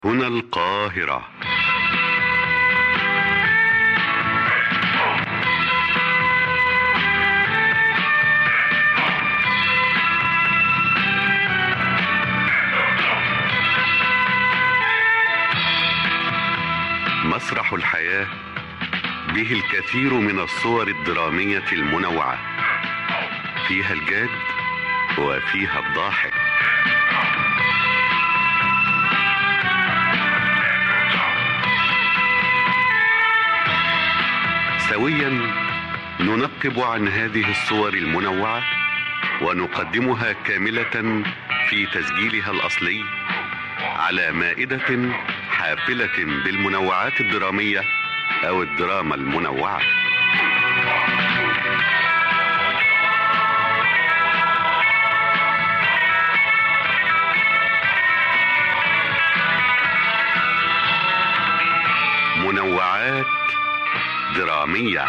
هنا القاهرة مسرح الحياة به الكثير من الصور الدرامية المنوعة فيها الجاد وفيها الضاحك سويا ننقب عن هذه الصور المنوعة ونقدمها كاملة في تسجيلها الأصلي على مائدة حافلة بالمنوعات الدرامية أو الدراما المنوعة منوعات درامية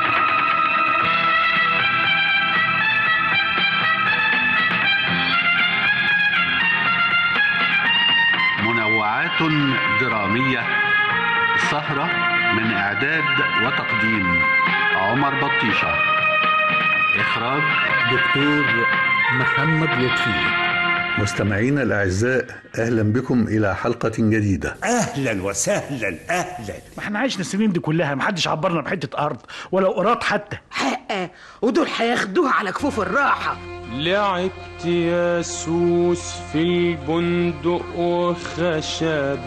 منوعات درامية سهرة من إعداد وتقديم عمر بطيشة إخراج دكتور محمد لطفي مستمعينا الأعزاء أهلا بكم إلى حلقة جديدة اهلا وسهلا اهلا ما احنا عشنا السنين دي كلها محدش عبرنا بحته ارض ولو قراط حتى حقه ودول هياخدوها على كفوف الراحة لعبت يا سوس في البندق وخشب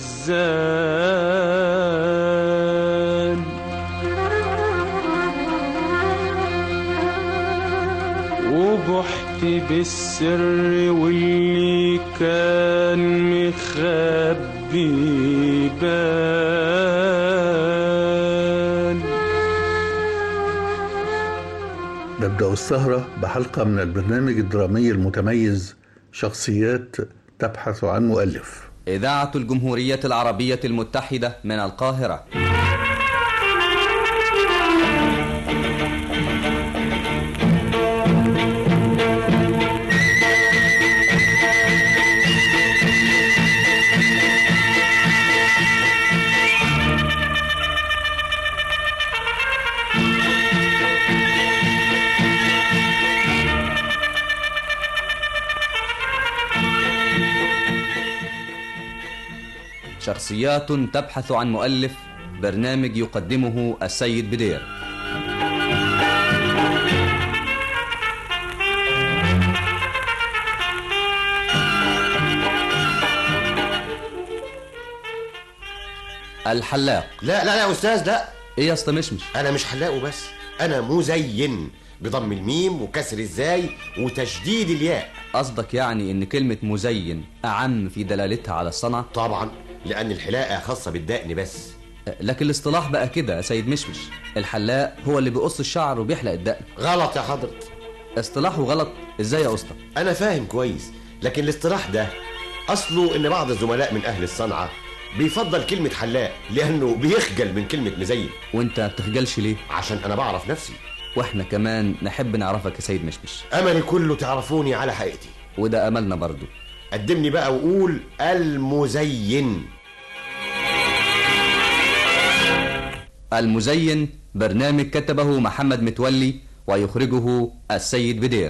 الزان وبحت بالسر واللي كان مخبي بان نبدأ السهرة بحلقة من البرنامج الدرامي المتميز شخصيات تبحث عن مؤلف إذاعة الجمهورية العربية المتحدة من القاهرة شخصيات تبحث عن مؤلف برنامج يقدمه السيد بدير الحلاق لا لا يا استاذ لا ايه يا اسطى مشمش انا مش حلاق وبس انا مزين بضم الميم وكسر الزاي وتشديد الياء قصدك يعني ان كلمة مزين اعم في دلالتها على الصنعة طبعا لان الحلاقه خاصه بالدقن بس لكن الاصطلاح بقى كده يا سيد مشمش الحلاق هو اللي بيقص الشعر وبيحلق الدقن غلط يا حضرة اصطلاحه غلط ازاي يا اسطى انا فاهم كويس لكن الاصطلاح ده اصله ان بعض الزملاء من اهل الصنعه بيفضل كلمه حلاق لانه بيخجل من كلمه مزين وانت ما بتخجلش ليه عشان انا بعرف نفسي واحنا كمان نحب نعرفك يا سيد مشمش املي كله تعرفوني على حقيقتي وده املنا برضو قدمني بقى وقول المزين المزين برنامج كتبه محمد متولي ويخرجه السيد بدير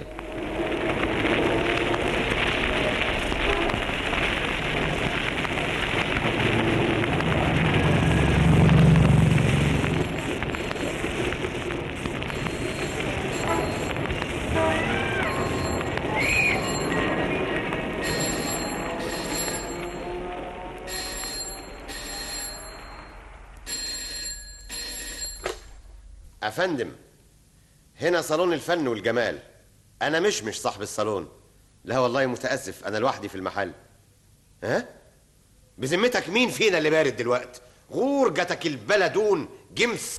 افندم هنا صالون الفن والجمال انا مش مش صاحب الصالون لا والله متاسف انا لوحدي في المحل ها بذمتك مين فينا اللي بارد دلوقتي غورجتك البلدون جمس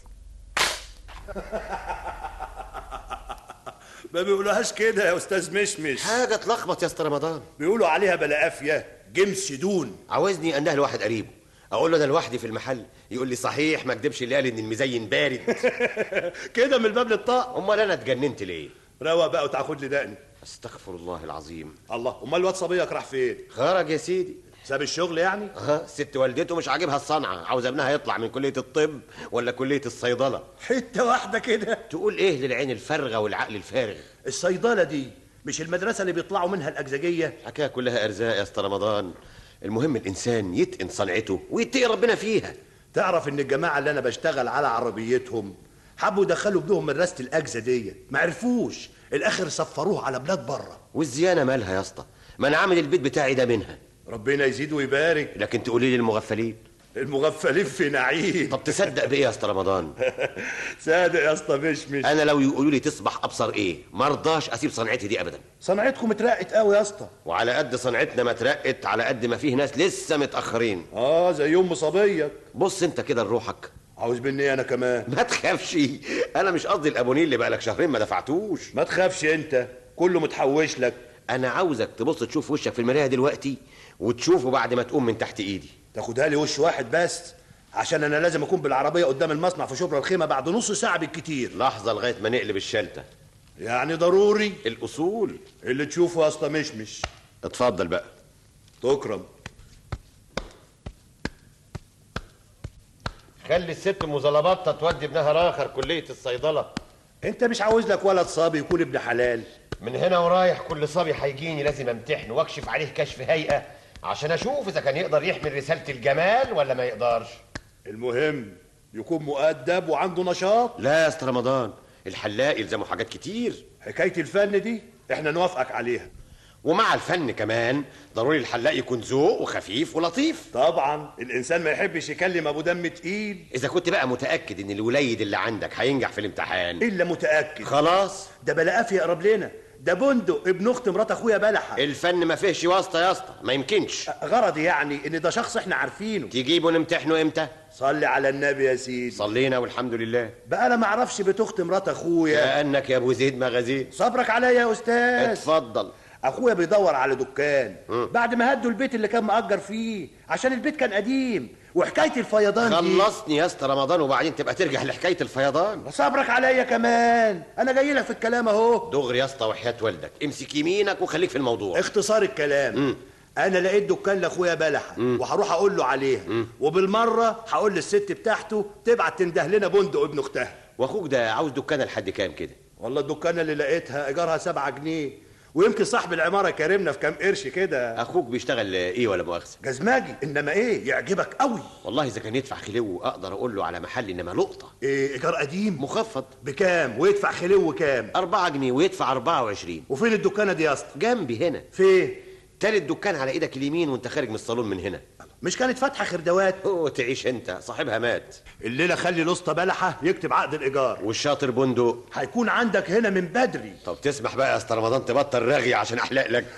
ما بيقولوهاش كده يا استاذ مشمش حاجه تلخبط يا اسطى رمضان بيقولوا عليها بلا قافيه جمس دون عاوزني انده لواحد قريبه اقول له انا لوحدي في المحل يقول لي صحيح ما اكدبش اللي قال ان المزين بارد كده من الباب للطاق امال انا اتجننت ليه روق بقى وتاخد لي دقني استغفر الله العظيم الله امال الواد صبيك راح فين خرج يا سيدي ساب الشغل يعني اه ست والدته مش عاجبها الصنعه عاوز ابنها يطلع من كليه الطب ولا كليه الصيدله حته واحده كده تقول ايه للعين الفارغه والعقل الفارغ الصيدله دي مش المدرسه اللي بيطلعوا منها الاجزجيه الحكايه كلها ارزاق يا اسطى رمضان المهم الانسان يتقن صنعته ويتقي ربنا فيها تعرف ان الجماعه اللي انا بشتغل على عربيتهم حبوا يدخلوا ابنهم مدرسه الاجزه دي ما عرفوش الاخر سفروه على بلاد بره والزيانه مالها يا اسطى ما انا عامل البيت بتاعي ده منها ربنا يزيد ويبارك لكن تقولي لي المغفلين المغفلين في نعيم طب تصدق بايه يا اسطى رمضان صادق يا اسطى مش مش انا لو يقولوا لي تصبح ابصر ايه مرضاش اسيب صنعتي دي ابدا صنعتكم اترقت قوي يا اسطى وعلى قد صنعتنا ما اترقت على قد ما فيه ناس لسه متاخرين اه زي ام صبيك بص انت كده لروحك عاوز مني إيه انا كمان ما تخافش انا مش قصدي الابونيه اللي بقالك شهرين ما دفعتوش ما تخافش انت كله متحوش لك انا عاوزك تبص تشوف وشك في المرايه دلوقتي وتشوفه بعد ما تقوم من تحت ايدي تاخدها لي وش واحد بس عشان انا لازم اكون بالعربيه قدام المصنع في شبرا الخيمه بعد نص ساعه بالكتير لحظه لغايه ما نقلب الشلته يعني ضروري الاصول اللي تشوفه يا اسطى مشمش اتفضل بقى تكرم خلي الست مزلبطه تودي ابنها راخر كليه الصيدله انت مش عاوز لك ولد صبي يكون ابن حلال من هنا ورايح كل صبي هيجيني لازم امتحنه واكشف عليه كشف هيئه عشان اشوف اذا كان يقدر يحمل رساله الجمال ولا ما يقدرش المهم يكون مؤدب وعنده نشاط لا يا استاذ رمضان الحلاق يلزمه حاجات كتير حكايه الفن دي احنا نوافقك عليها ومع الفن كمان ضروري الحلاق يكون ذوق وخفيف ولطيف طبعا الانسان ما يحبش يكلم ابو دم تقيل اذا كنت بقى متاكد ان الوليد اللي عندك هينجح في الامتحان الا متاكد خلاص ده بلاقاه يقرب لنا ده بندق ابن اخت مرات اخويا بلحه الفن ما فيهش واسطه يا اسطى ما يمكنش غرضي يعني ان ده شخص احنا عارفينه تجيبه نمتحنه امتى صلي على النبي يا سيدي صلينا والحمد لله بقى انا ما اعرفش بيت اخت مرات اخويا كانك يا ابو زيد مغازيل صبرك عليا يا استاذ اتفضل اخويا بيدور على دكان بعد ما هدوا البيت اللي كان مأجر فيه عشان البيت كان قديم وحكايه الفيضان دي خلصني يا اسطى رمضان وبعدين تبقى ترجع لحكايه الفيضان صبرك عليا كمان انا جاي لك في الكلام اهو دغري يا اسطى وحياه والدك امسك يمينك وخليك في الموضوع اختصار الكلام انا لقيت دكان لاخويا بلحه وهروح اقول له عليها وبالمره هقول للست بتاعته تبعت تنده لنا بندق ابن اختها واخوك ده عاوز دكانه لحد كام كده والله الدكانه اللي لقيتها ايجارها سبعة جنيه ويمكن صاحب العماره كرمنا في كام قرش كده اخوك بيشتغل ايه ولا مؤاخذه جزماجي انما ايه يعجبك قوي والله اذا كان يدفع خلو اقدر اقول له على محل انما لقطه ايه ايجار قديم مخفض بكام ويدفع خلو كام 4 جنيه ويدفع 24 وفين الدكانه دي يا اسطى جنبي هنا فين تالت دكان على ايدك اليمين وانت خارج من الصالون من هنا مش كانت فاتحه خردوات اوه تعيش انت صاحبها مات الليله خلي الاسطى بلحه يكتب عقد الايجار والشاطر بندق هيكون عندك هنا من بدري طب تسمح بقى يا اسطى رمضان تبطل رغي عشان احلق لك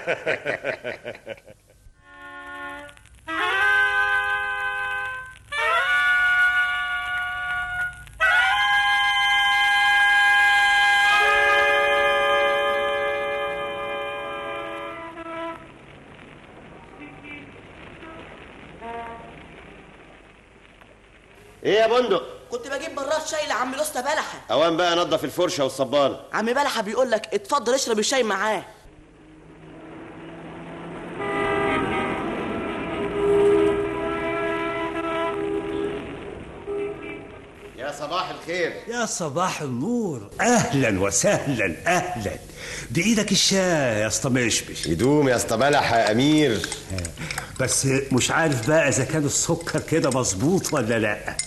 ايه يا بندق كنت بجيب براد شاي لعم الاسطى بلحه اوان بقى نظف الفرشه والصبانه عم بلحه بيقول لك اتفضل اشرب الشاي معاه يا صباح الخير يا صباح النور اهلا وسهلا اهلا بايدك الشاي يا اسطى مشمش يدوم يا اسطى بلح يا امير بس مش عارف بقى اذا كان السكر كده مظبوط ولا لا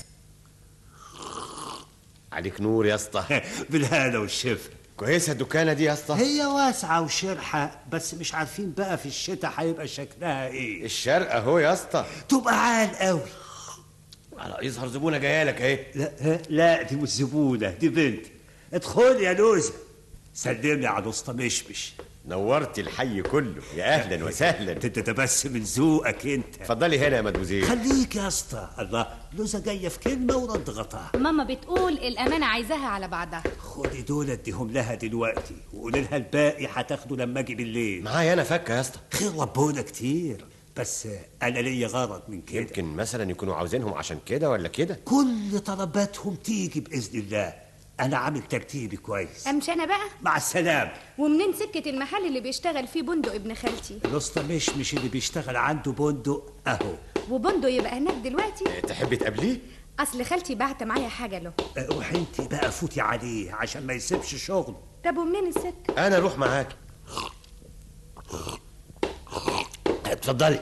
عليك نور يا اسطى بالهنا والشفا كويسه الدكانه دي يا اسطى هي واسعه وشرحه بس مش عارفين بقى في الشتاء هيبقى شكلها ايه الشرق اهو يا اسطى تبقى عال قوي على يظهر زبونه جايه لك اهي لا لا دي مش زبونه دي بنت ادخل يا لوزه سلمني على الاسطى مشمش نورت الحي كله يا اهلا وسهلا انت ده بس من ذوقك انت اتفضلي هنا يا مدوزيل خليك يا اسطى الله لوزه جايه في كلمه ورد غطاها ماما بتقول الأمانة عايزاها على بعضها خدي دول اديهم لها دلوقتي وقولي لها الباقي هتاخده لما اجي بالليل معايا انا فكه يا اسطى خير ربنا كتير بس انا ليا غرض من كده يمكن مثلا يكونوا عاوزينهم عشان كده ولا كده كل طلباتهم تيجي باذن الله انا عامل ترتيبي كويس امشي انا بقى مع السلامه ومنين سكه المحل اللي بيشتغل فيه بندق ابن خالتي الاسطى مش مش اللي بيشتغل عنده بندق اهو وبندق يبقى هناك دلوقتي تحبي تقابليه اصل خالتي بعت معايا حاجه له أه، روحي انت بقى فوتي عليه عشان ما يسيبش شغل طب ومنين السكه انا اروح معاك اتفضلي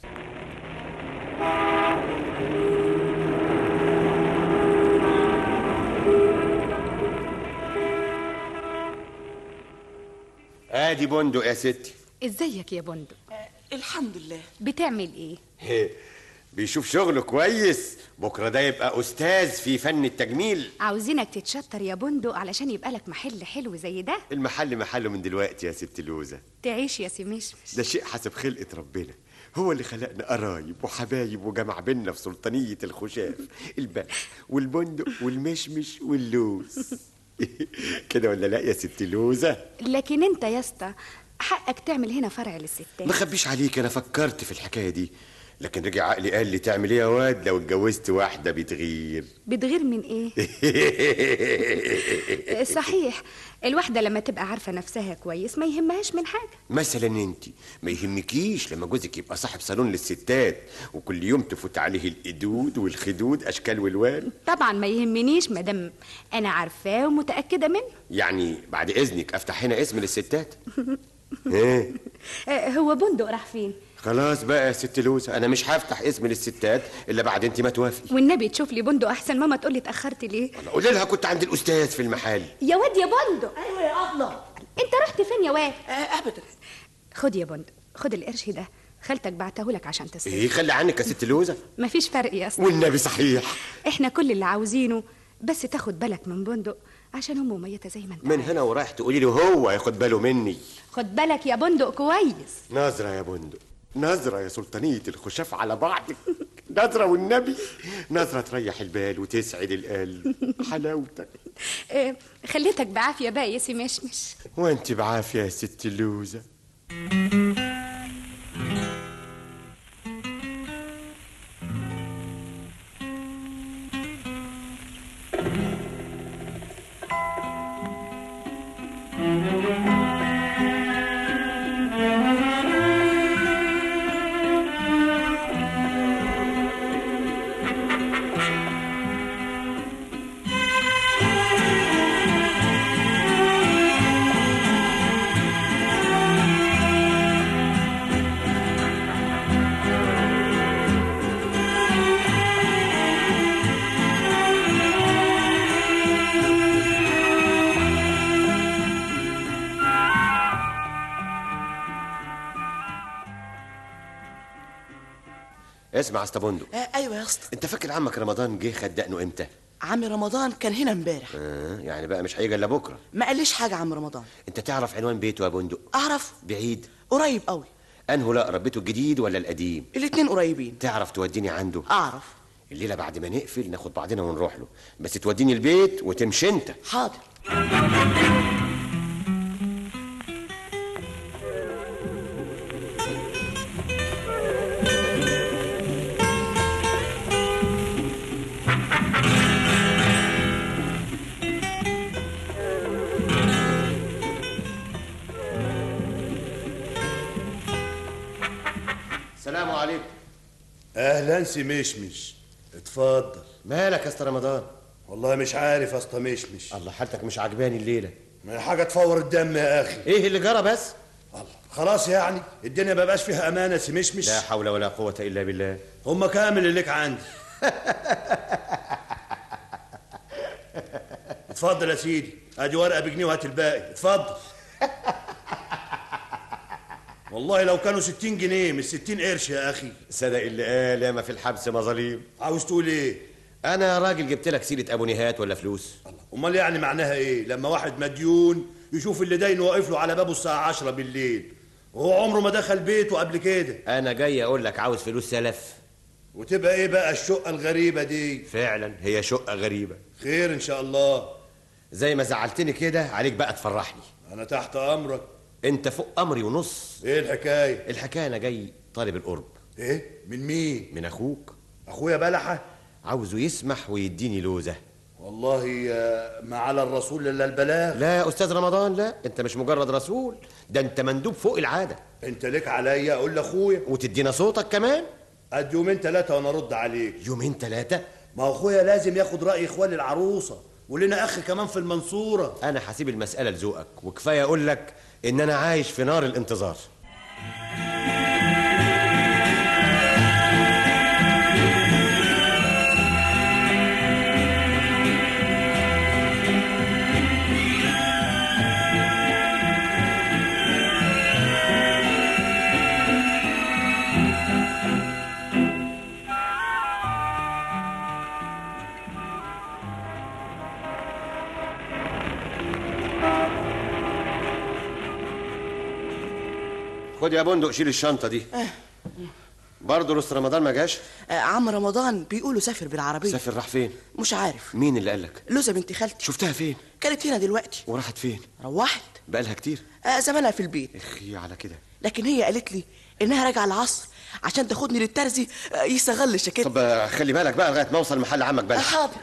ادي بندق يا ستي ازيك يا بندق الحمد لله بتعمل ايه بيشوف شغله كويس بكره ده يبقى استاذ في فن التجميل عاوزينك تتشطر يا بندق علشان يبقى لك محل حلو زي ده المحل محله من دلوقتي يا ست لوزة تعيش يا سمشمش ده شيء حسب خلقة ربنا هو اللي خلقنا قرايب وحبايب وجمع بينا في سلطانية الخشاف البلح والبندق والمشمش واللوز كده ولا لا يا ست لوزة لكن انت يا اسطى حقك تعمل هنا فرع للستات ما خبيش عليك انا فكرت في الحكاية دي لكن رجع عقلي قال لي تعمل ايه يا واد لو اتجوزت واحدة بتغير بتغير من ايه صحيح الواحدة لما تبقى عارفة نفسها كويس ما يهمهاش من حاجة مثلا انت ما يهمكيش لما جوزك يبقى صاحب صالون للستات وكل يوم تفوت عليه القدود والخدود اشكال والوان طبعا ما يهمنيش مادام انا عارفاه ومتأكدة منه يعني بعد اذنك افتح هنا اسم للستات ايه آه، هو بندق راح فين خلاص بقى يا ست لوزة انا مش هفتح اسم للستات الا بعد انت ما توافقي والنبي تشوف لي بندق احسن ماما تقول لي اتأخرت ليه قولي لها كنت عند الاستاذ في المحل يا واد يا بندق ايوه يا ابله انت رحت فين يا واد ابدا خد يا بندق خد القرش ده خالتك بعته لك عشان تصرف ايه خلي عنك يا ست لوزة مفيش فرق يا اسطى والنبي صحيح احنا كل اللي عاوزينه بس تاخد بالك من بندق عشان امه ميته زي ما انت من هنا ورايح تقولي له هو ياخد باله مني خد بالك يا بندق كويس نظرة يا بندق نظرة يا سلطانية الخشاف على بعضك نظرة والنبي نظرة تريح البال وتسعد القلب حلاوتك اه خليتك بعافيه بقى يا سي مشمش وانت بعافية يا ست اللوزة اسمع يا اسطى بندق آه ايوه يا اسطى انت فاكر عمك رمضان جه خد دقنه امتى؟ عم رمضان كان هنا امبارح آه يعني بقى مش هيجي الا بكره ما قاليش حاجه عم رمضان انت تعرف عنوان بيته يا بندق اعرف بعيد قريب قوي انه لا بيته الجديد ولا القديم الاتنين قريبين تعرف توديني عنده اعرف الليله بعد ما نقفل ناخد بعضنا ونروح له بس توديني البيت وتمشي انت حاضر السلام عليكم اهلا سي مشمش اتفضل مالك يا اسطى رمضان والله مش عارف يا اسطى مشمش الله حالتك مش عجباني الليله ما حاجه تفور الدم يا اخي ايه اللي جرى بس خلاص يعني الدنيا ما بقاش فيها امانه سي مشمش لا حول ولا قوه الا بالله هم كامل اللي لك عندي اتفضل يا سيدي ادي ورقه بجنيه وهات الباقي اتفضل والله لو كانوا 60 جنيه مش 60 قرش يا اخي صدق اللي قال ياما في الحبس مظاليم عاوز تقول ايه انا يا راجل جبت لك سيره ابو نهات ولا فلوس امال يعني معناها ايه لما واحد مديون يشوف اللي داين واقف له على بابه الساعه 10 بالليل وهو عمره ما دخل بيته قبل كده انا جاي اقول لك عاوز فلوس سلف وتبقى ايه بقى الشقه الغريبه دي فعلا هي شقه غريبه خير ان شاء الله زي ما زعلتني كده عليك بقى تفرحني انا تحت امرك انت فوق امري ونص ايه الحكايه الحكايه انا جاي طالب القرب ايه من مين من اخوك اخويا بلحه عاوزه يسمح ويديني لوزه والله آه، ما على الرسول الا البلاغ لا يا استاذ رمضان لا انت مش مجرد رسول ده انت مندوب فوق العاده انت لك عليا اقول لاخويا وتدينا صوتك كمان قد يومين ثلاثه وانا ارد عليك يومين ثلاثه ما هو اخويا لازم ياخد راي اخوان العروسه ولنا اخ كمان في المنصوره انا هسيب المساله لذوقك وكفايه اقول لك ان انا عايش في نار الانتظار خد يا بندق شيل الشنطه دي برضه لسه رمضان ما جاش آه عم رمضان بيقولوا سافر بالعربيه سافر راح فين مش عارف مين اللي قالك لوزة بنت خالتي شفتها فين كانت هنا دلوقتي وراحت فين روحت بقالها كتير آه زمانها في البيت اخي على كده لكن هي قالت لي انها راجعه العصر عشان تاخدني للترزي آه يستغل شكلي طب آه، خلي بالك بقى لغايه ما اوصل محل عمك آه بقى حاضر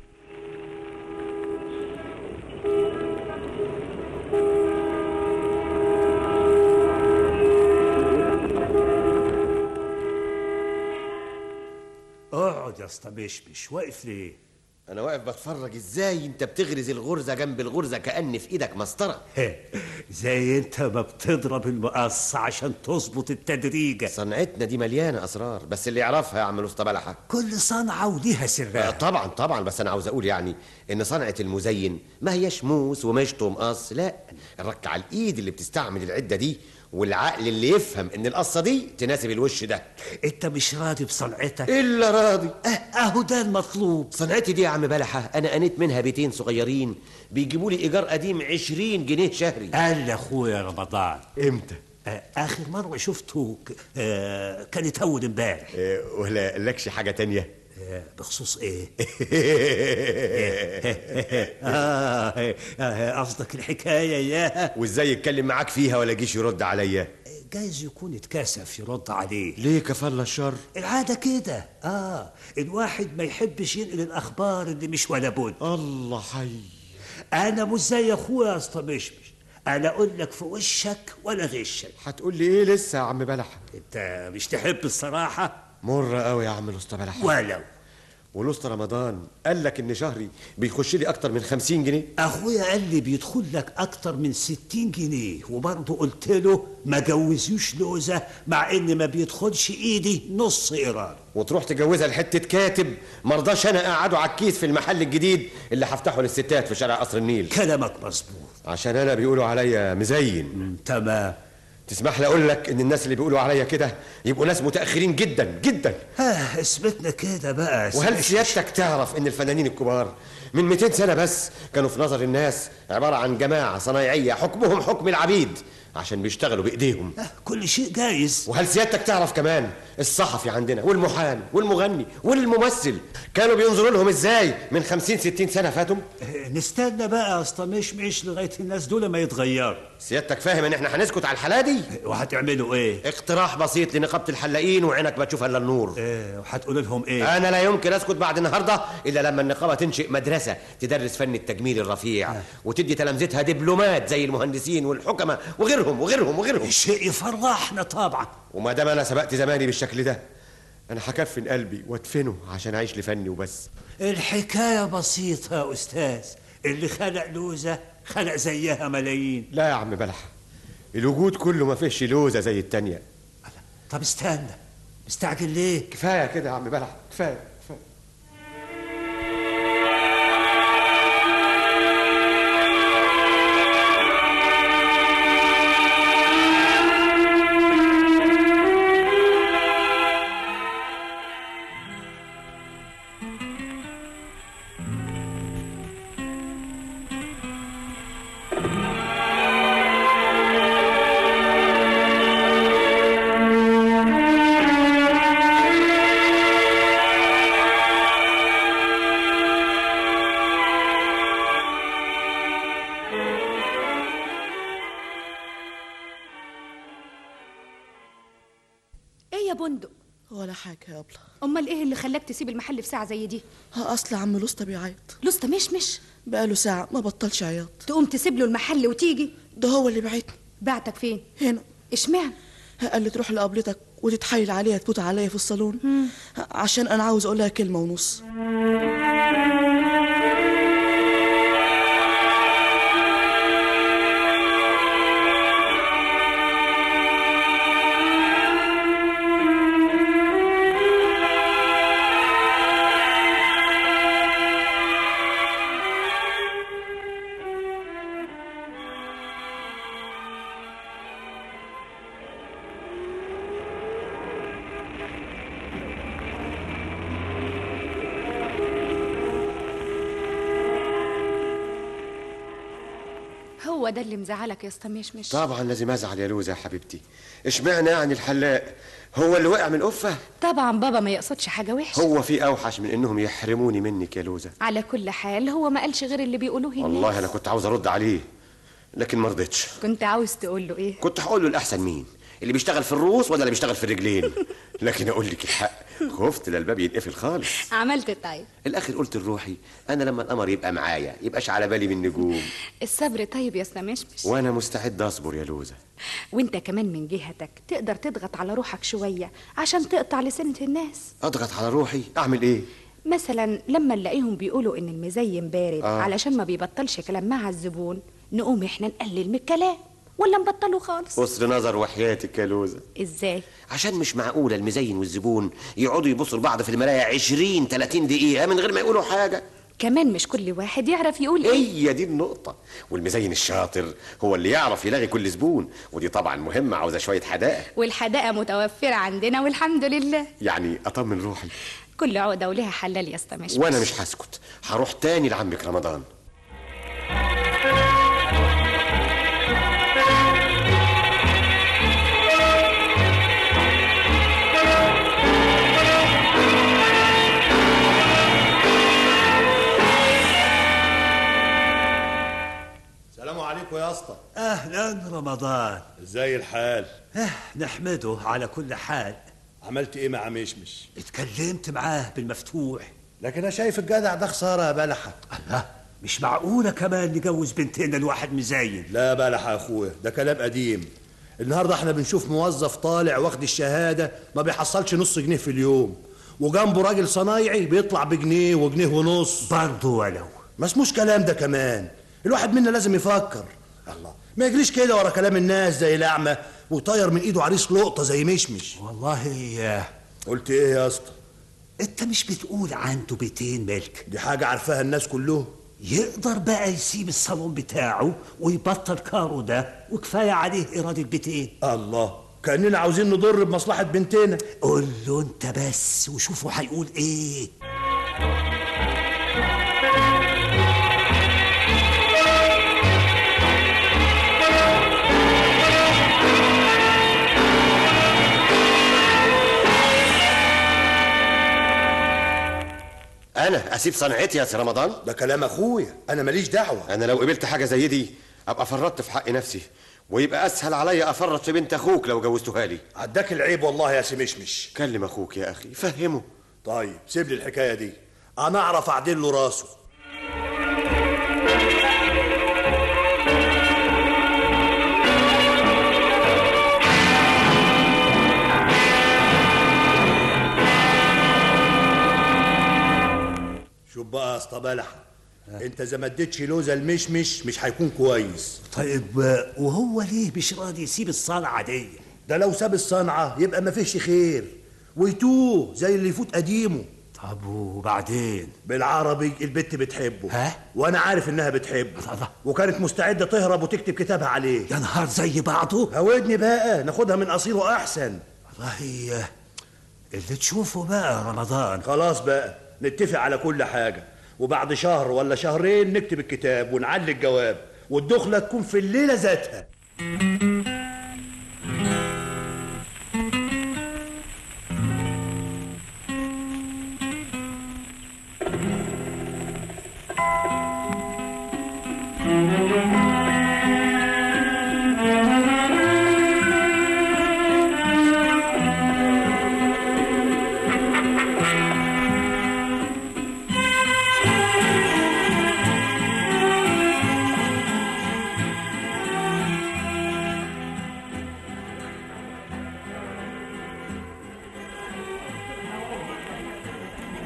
اقعد يا اسطى مشمش واقف ليه انا واقف بتفرج ازاي انت بتغرز الغرزه جنب الغرزه كان في ايدك مسطره زي انت ما بتضرب المقص عشان تظبط التدريجه صنعتنا دي مليانه اسرار بس اللي يعرفها يا عم الاسطى بلحه كل صنعه وليها آه، سرها طبعا طبعا بس انا عاوز اقول يعني ان صنعه المزين ما هياش موس ومشط ومقص لا الرك على الايد اللي بتستعمل العده دي والعقل اللي يفهم ان القصه دي تناسب الوش ده انت مش راضي بصنعتك الا راضي اه اهو ده المطلوب صنعتي دي يا عم بلحه انا قنيت منها بيتين صغيرين بيجيبوا لي ايجار قديم 20 جنيه شهري قال لاخويا رمضان امتى آه اخر مره شفته ك- آه كانت اول امبارح إيه، ولا لكش حاجه تانية آه بخصوص ايه آه، آه، قصدك الحكايه يا وازاي يتكلم معاك فيها ولا جيش يرد عليا جايز يكون اتكسف يرد عليه ليه كفل الشر العادة كده اه الواحد ما يحبش ينقل الأخبار اللي مش ولا بد الله حي أنا مش زي أخويا يا اسطى مشمش أنا أقول لك في وشك ولا غشك هتقول لي ايه لسه يا عم بلحه أنت مش تحب الصراحة مر قوي يا عم الاسطى بلحه ولو والاسطى رمضان قال لك ان شهري بيخش لي اكتر من 50 جنيه أخويا قال لي بيدخل لك أكتر من ستين جنيه وبرضه قلت له ما جوزيوش لوزة مع إن ما بيدخلش إيدي نص إيران وتروح تجوزها لحته كاتب مرضاش انا اقعده على الكيس في المحل الجديد اللي هفتحه للستات في شارع قصر النيل كلامك مظبوط عشان انا بيقولوا عليا مزين تمام تسمح لي اقول لك ان الناس اللي بيقولوا عليا كده يبقوا ناس متاخرين جدا جدا ها اثبتنا كده بقى وهل مش- سيادتك تعرف ان الفنانين الكبار من 200 سنه بس كانوا في نظر الناس عباره عن جماعه صنايعيه حكمهم حكم العبيد عشان بيشتغلوا بايديهم كل شيء جايز وهل سيادتك تعرف كمان الصحفي عندنا والمحامي والمغني والممثل كانوا بينظروا لهم ازاي من 50 60 سنه فاتوا نستنى بقى يا اسطى مش مش لغايه الناس دول ما يتغيروا سيادتك فاهم ان احنا هنسكت على الحالة دي وهتعملوا ايه اقتراح بسيط لنقابه الحلاقين وعينك ما تشوف الا النور ايه وهتقول لهم ايه انا لا يمكن اسكت بعد النهارده الا لما النقابه تنشئ مدرسه تدرس فن التجميل الرفيع وتدي تلامذتها دبلومات زي المهندسين والحكماء وغيرهم وغيرهم وغيرهم شيء يفرحنا طبعا وما دام انا سبقت زماني بالشكل ده انا هكفن قلبي وادفنه عشان اعيش لفني وبس الحكايه بسيطه يا استاذ اللي خلق لوزه خلق زيها ملايين لا يا عم بلح الوجود كله ما فيهش لوزه زي التانية طب استنى مستعجل ليه كفايه كده يا عم بلح كفايه كفايه حاجه يا ابله امال ايه اللي خلاك تسيب المحل في ساعه زي دي ها اصل عم لسطى بيعيط لسطى مش مش بقاله ساعه ما بطلش عياط تقوم تسيب له المحل وتيجي ده هو اللي بعتني بعتك فين هنا اشمعنى قال لي تروح لقبلتك وتتحايل عليها تفوت عليا في الصالون عشان انا عاوز اقول لها كلمه ونص هو ده اللي مزعلك يا اسطى مش مش طبعا لازم ازعل يا لوزة يا حبيبتي اشمعنى يعني الحلاق هو اللي وقع من قفه طبعا بابا ما يقصدش حاجه وحشه هو في اوحش من انهم يحرموني منك يا لوزة على كل حال هو ما قالش غير اللي بيقولوه الناس والله انا كنت عاوز ارد عليه لكن ما رضيتش كنت عاوز تقول له ايه كنت هقول له الاحسن مين اللي بيشتغل في الروس ولا اللي بيشتغل في الرجلين لكن اقول لك الحق خفت لا الباب يتقفل خالص عملت طيب الاخر قلت لروحي انا لما القمر يبقى معايا يبقاش على بالي من نجوم الصبر طيب يا اسطى مش مش وانا مستعد اصبر يا لوزة وانت كمان من جهتك تقدر تضغط على روحك شويه عشان تقطع لسنة الناس اضغط على روحي اعمل ايه مثلا لما نلاقيهم بيقولوا ان المزين بارد آه. علشان ما بيبطلش كلام مع الزبون نقوم احنا نقلل من الكلام ولا نبطله خالص قصر نظر وحياتك يا لوزة ازاي عشان مش معقولة المزين والزبون يقعدوا يبصوا لبعض في المراية 20 30 دقيقة من غير ما يقولوا حاجة كمان مش كل واحد يعرف يقول ايه هي دي النقطة والمزين الشاطر هو اللي يعرف يلاغي كل زبون ودي طبعا مهمة عاوزة شوية حدائق والحدائق متوفرة عندنا والحمد لله يعني أطمن روحي كل عقدة ولها حلال يا اسطى مش وأنا مش هسكت هروح تاني لعمك رمضان سلام عليكم يا اسطى اهلا رمضان ازاي الحال اه نحمده على كل حال عملت ايه مع مشمش اتكلمت معاه بالمفتوح لكن انا شايف الجدع ده خساره يا بلحه الله مش معقولة كمان نجوز بنتنا لواحد مزين لا بلحه يا اخويا ده كلام قديم النهارده احنا بنشوف موظف طالع واخد الشهاده ما بيحصلش نص جنيه في اليوم وجنبه راجل صنايعي بيطلع بجنيه وجنيه ونص برضه ولو ما اسموش كلام ده كمان الواحد منا لازم يفكر الله ما يجريش كده ورا كلام الناس زي الاعمى وطاير من ايده عريس لقطه زي مشمش والله قلت ايه يا اسطى انت مش بتقول عنده بيتين ملك دي حاجه عارفاها الناس كلهم يقدر بقى يسيب الصالون بتاعه ويبطل كارو ده وكفايه عليه ايراد البيتين الله كاننا عاوزين نضر بمصلحه بنتنا قول له انت بس وشوفوا هيقول ايه أنا أسيب صنعتي يا سي رمضان ده كلام اخويا انا ماليش دعوه أنا لو قبلت حاجة زي دي أبقى فرطت في حق نفسي ويبقى أسهل عليا أفرط في بنت أخوك لو جوزتها لي عداك العيب والله يا سي مشمش كلم أخوك يا أخي فهمه طيب سيب لي الحكايه دي انا اعرف اعدل له راسه شوف بقى يا اسطى بلحه انت اذا ما اديتش لوزه المشمش مش هيكون كويس طيب آه، وهو ليه مش راضي يسيب الصنعة دي ده لو ساب الصنعه يبقى ما فيش خير ويتوه زي اللي يفوت قديمه طب وبعدين بالعربي البت بتحبه ها؟ وانا عارف انها بتحبه الله. وكانت مستعده تهرب وتكتب كتابها عليه يا نهار زي بعضه هودني بقى ناخدها من قصيره احسن والله آه، اللي تشوفه بقى يا رمضان خلاص بقى نتفق على كل حاجه وبعد شهر ولا شهرين نكتب الكتاب ونعلي الجواب والدخله تكون في الليله ذاتها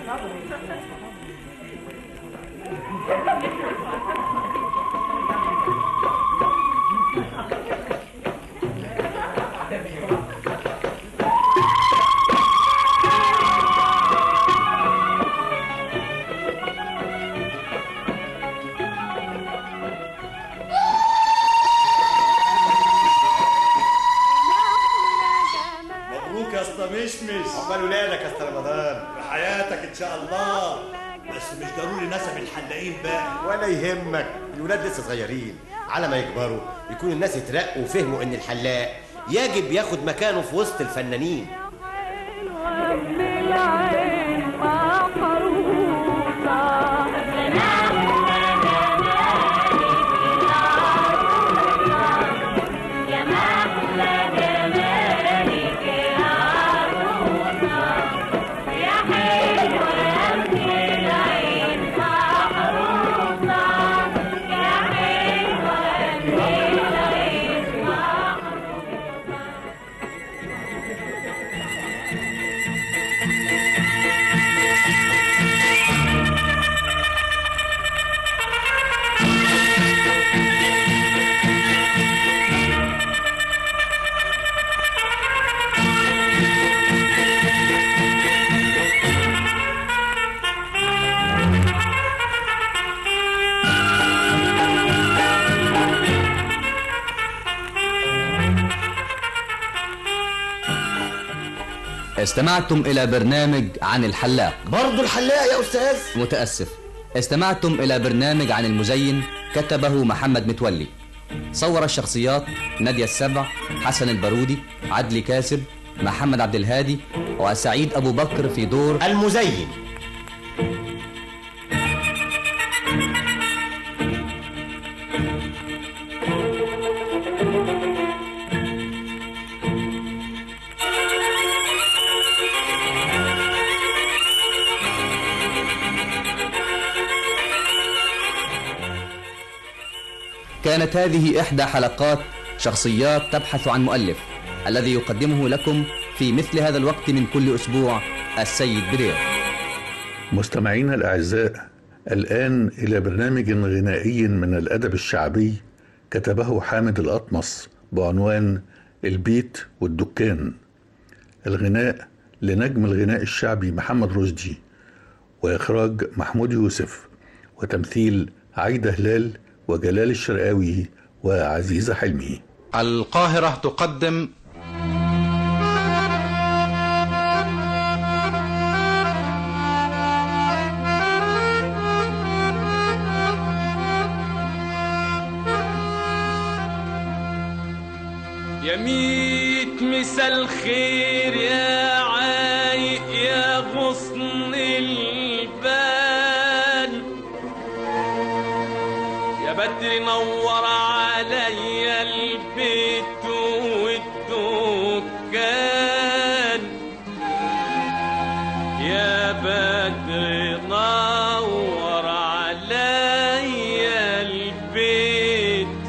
مبروك يا اسطى مشمش عقبال ولادك يا اسطى رمضان بحياتك ان شاء الله بس مش ضروري نسب الحلاقين بقى ولا يهمك الولاد لسه صغيرين على ما يكبروا يكون الناس اترقوا وفهموا ان الحلاق يجب ياخد مكانه في وسط الفنانين استمعتم إلى برنامج عن الحلاق برضه الحلاق يا أستاذ متأسف استمعتم إلى برنامج عن المزين كتبه محمد متولي صور الشخصيات نادية السبع حسن البارودي عدلي كاسب محمد عبد الهادي وسعيد أبو بكر في دور المزين كانت هذه إحدى حلقات شخصيات تبحث عن مؤلف الذي يقدمه لكم في مثل هذا الوقت من كل أسبوع السيد بدير مستمعينا الأعزاء الآن إلى برنامج غنائي من الأدب الشعبي كتبه حامد الأطمس بعنوان البيت والدكان الغناء لنجم الغناء الشعبي محمد رشدي وإخراج محمود يوسف وتمثيل عايدة هلال وجلال الشرقاوي وعزيزة حلمي القاهرة تقدم يا ميت مسا الخير يا عايق يا غصن البال يا بدر نور عليا البيت والدكان يا بدر نور عليا البيت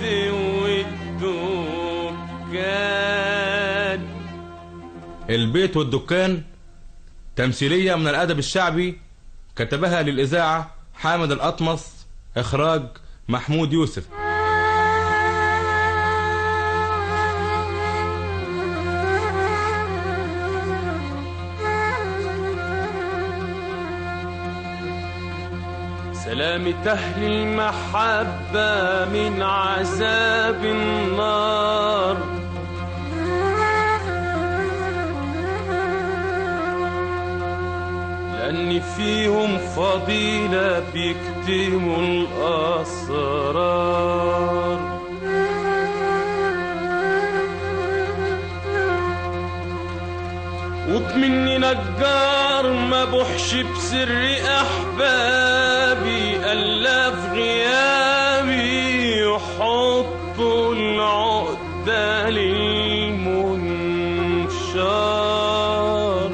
والدكان البيت والدكان تمثيلية من الأدب الشعبي كتبها للإذاعة حامد الأطمس إخراج محمود يوسف سلامة أهل المحبة من عذاب النار لأن فيهم فضيلة بيكتموا الأسرار وبمني نجار ما بوحش بسر احبابي الا في غيابي يحطوا العقدة للمنشار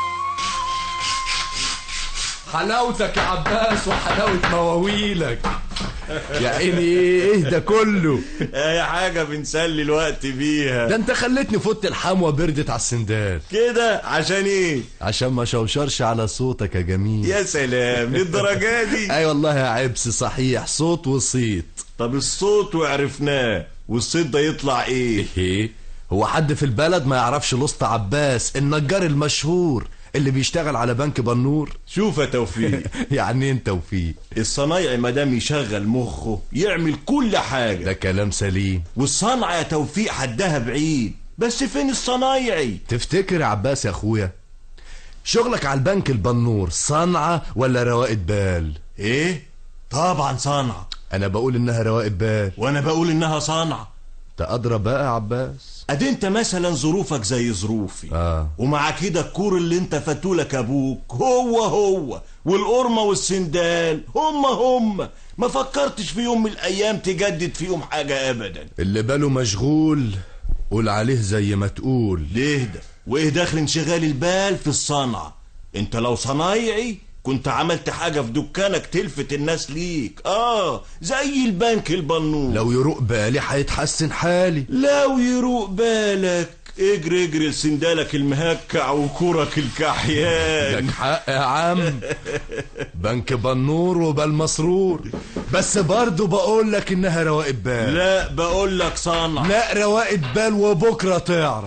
حلاوتك يا عباس وحلاوة مواويلك يا عيني ايه ده كله اي حاجة بنسلي الوقت بيها ده انت خلتني فوت الحموة بردت على السندال كده عشان ايه عشان ما شوشرش على صوتك يا جميل يا سلام للدرجة دي اي والله يا عبس صحيح صوت وصيت طب الصوت وعرفناه والصيت ده يطلع ايه ايه هو حد في البلد ما يعرفش لسط عباس النجار المشهور اللي بيشتغل على بنك بنور شوف يا توفيق يعني انت وفيه الصنايعي مادام يشغل مخه يعمل كل حاجة ده كلام سليم والصنعة يا توفيق حدها بعيد بس فين الصنايعي تفتكر يا عباس يا اخويا شغلك على البنك البنور صنعة ولا روائد بال ايه طبعا صنعة انا بقول انها روائد بال وانا بقول انها صنعة تقدر بقى يا عباس ادي انت مثلا ظروفك زي ظروفي آه. ومع كده الكور اللي انت فاتولك ابوك هو هو والقرمة والسندال هم هم ما فكرتش في يوم من الايام تجدد فيهم حاجة ابدا اللي باله مشغول قول عليه زي ما تقول ليه ده وايه دخل انشغال البال في الصنعة انت لو صنايعي كنت عملت حاجة في دكانك تلفت الناس ليك اه زي البنك البنور لو يروق بالي هيتحسن حالي لو يروق بالك اجري اجري لسندالك المهكع وكورك الكحيان لك حق يا عم بنك بنور وبال مسرور بس برضه بقول لك انها روائد بال لا بقول لك صنع لا روائد بال وبكره تعرف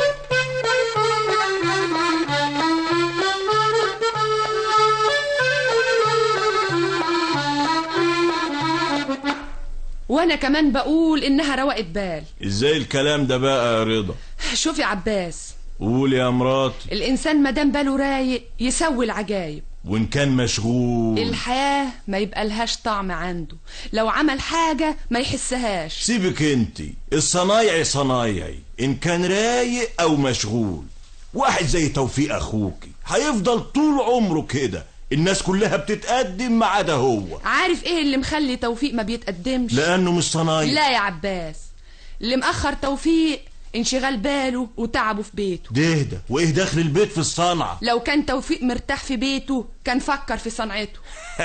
وانا كمان بقول انها روقت بال ازاي الكلام ده بقى يا رضا شوف يا عباس قول يا مراتي الانسان مادام باله رايق يسوي العجايب وان كان مشغول الحياة ما يبقى لهاش طعم عنده لو عمل حاجة ما يحسهاش سيبك انت الصنايعي صنايعي ان كان رايق او مشغول واحد زي توفيق اخوكي هيفضل طول عمره كده الناس كلها بتتقدم ما عدا هو عارف ايه اللي مخلي توفيق ما بيتقدمش لانه مش صنايعي لا يا عباس اللي مأخر توفيق انشغال باله وتعبه في بيته ده ده وايه دخل البيت في الصنعة لو كان توفيق مرتاح في بيته كان فكر في صنعته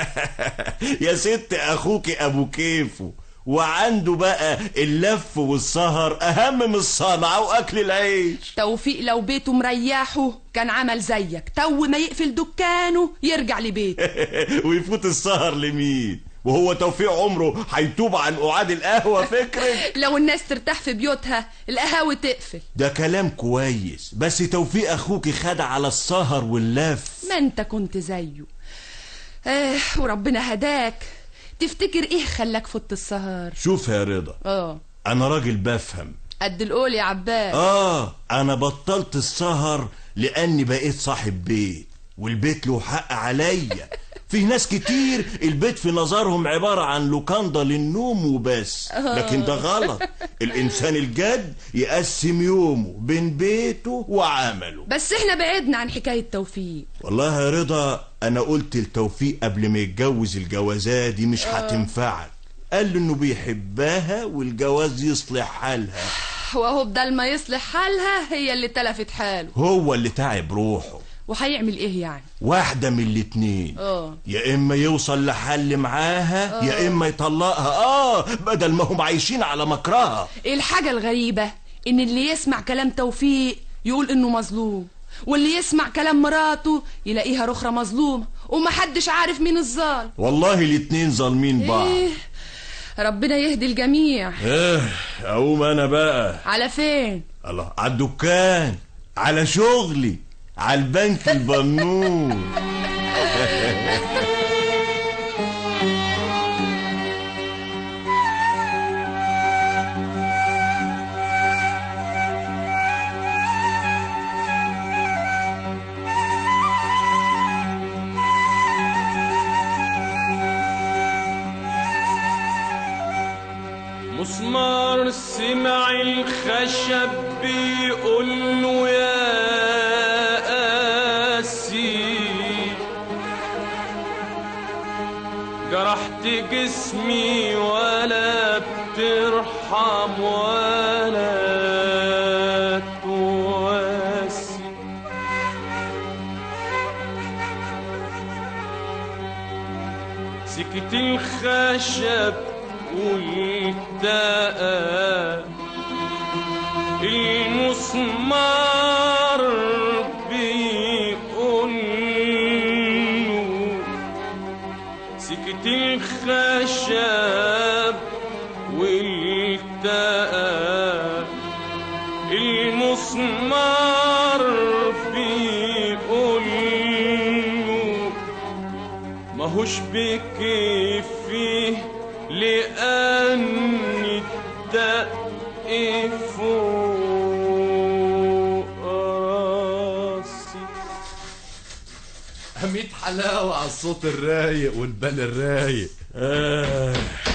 يا ست اخوك ابو كيفه وعنده بقى اللف والسهر اهم من الصنعة واكل العيش توفيق لو بيته مريحه كان عمل زيك تو ما يقفل دكانه يرجع لبيته ويفوت السهر لمين وهو توفيق عمره هيتوب عن قعاد القهوة فكرك لو الناس ترتاح في بيوتها القهاوي تقفل ده كلام كويس بس توفيق اخوك خد على السهر واللف ما انت كنت زيه آه وربنا هداك تفتكر ايه خلاك فت السهر شوف يا رضا اه انا راجل بفهم قد القول يا عباس اه انا بطلت السهر لاني بقيت صاحب بيت والبيت له حق عليا في ناس كتير البيت في نظرهم عبارة عن لوكاندا للنوم وبس لكن ده غلط الإنسان الجد يقسم يومه بين بيته وعمله بس احنا بعدنا عن حكاية توفيق والله يا رضا أنا قلت لتوفيق قبل ما يتجوز الجوازات دي مش هتنفعك قال له إنه بيحبها والجواز يصلح حالها وهو بدل ما يصلح حالها هي اللي تلفت حاله هو اللي تعب روحه وهيعمل ايه يعني واحدة من الاتنين اه يا اما يوصل لحل معاها يا اما يطلقها اه بدل ما هم عايشين على مكرها الحاجة الغريبة ان اللي يسمع كلام توفيق يقول انه مظلوم واللي يسمع كلام مراته يلاقيها رخرة مظلومة ومحدش عارف مين الظالم والله الاتنين ظالمين بعض إيه ربنا يهدي الجميع ايه اقوم انا بقى على فين الله على الدكان على شغلي على البنك البنور مسمار سمع الخشب بيقول له يا قاسي جرحت جسمي ولا بترحم ولا تواسي سكت الخشب والدقة المسمار بيقول له سكت الخشب والدقة المسمار بيقول له ماهوش بكيفي لأن الدق فوق راسي ميت حلاوة على الصوت الرايق والبال الرايق آه.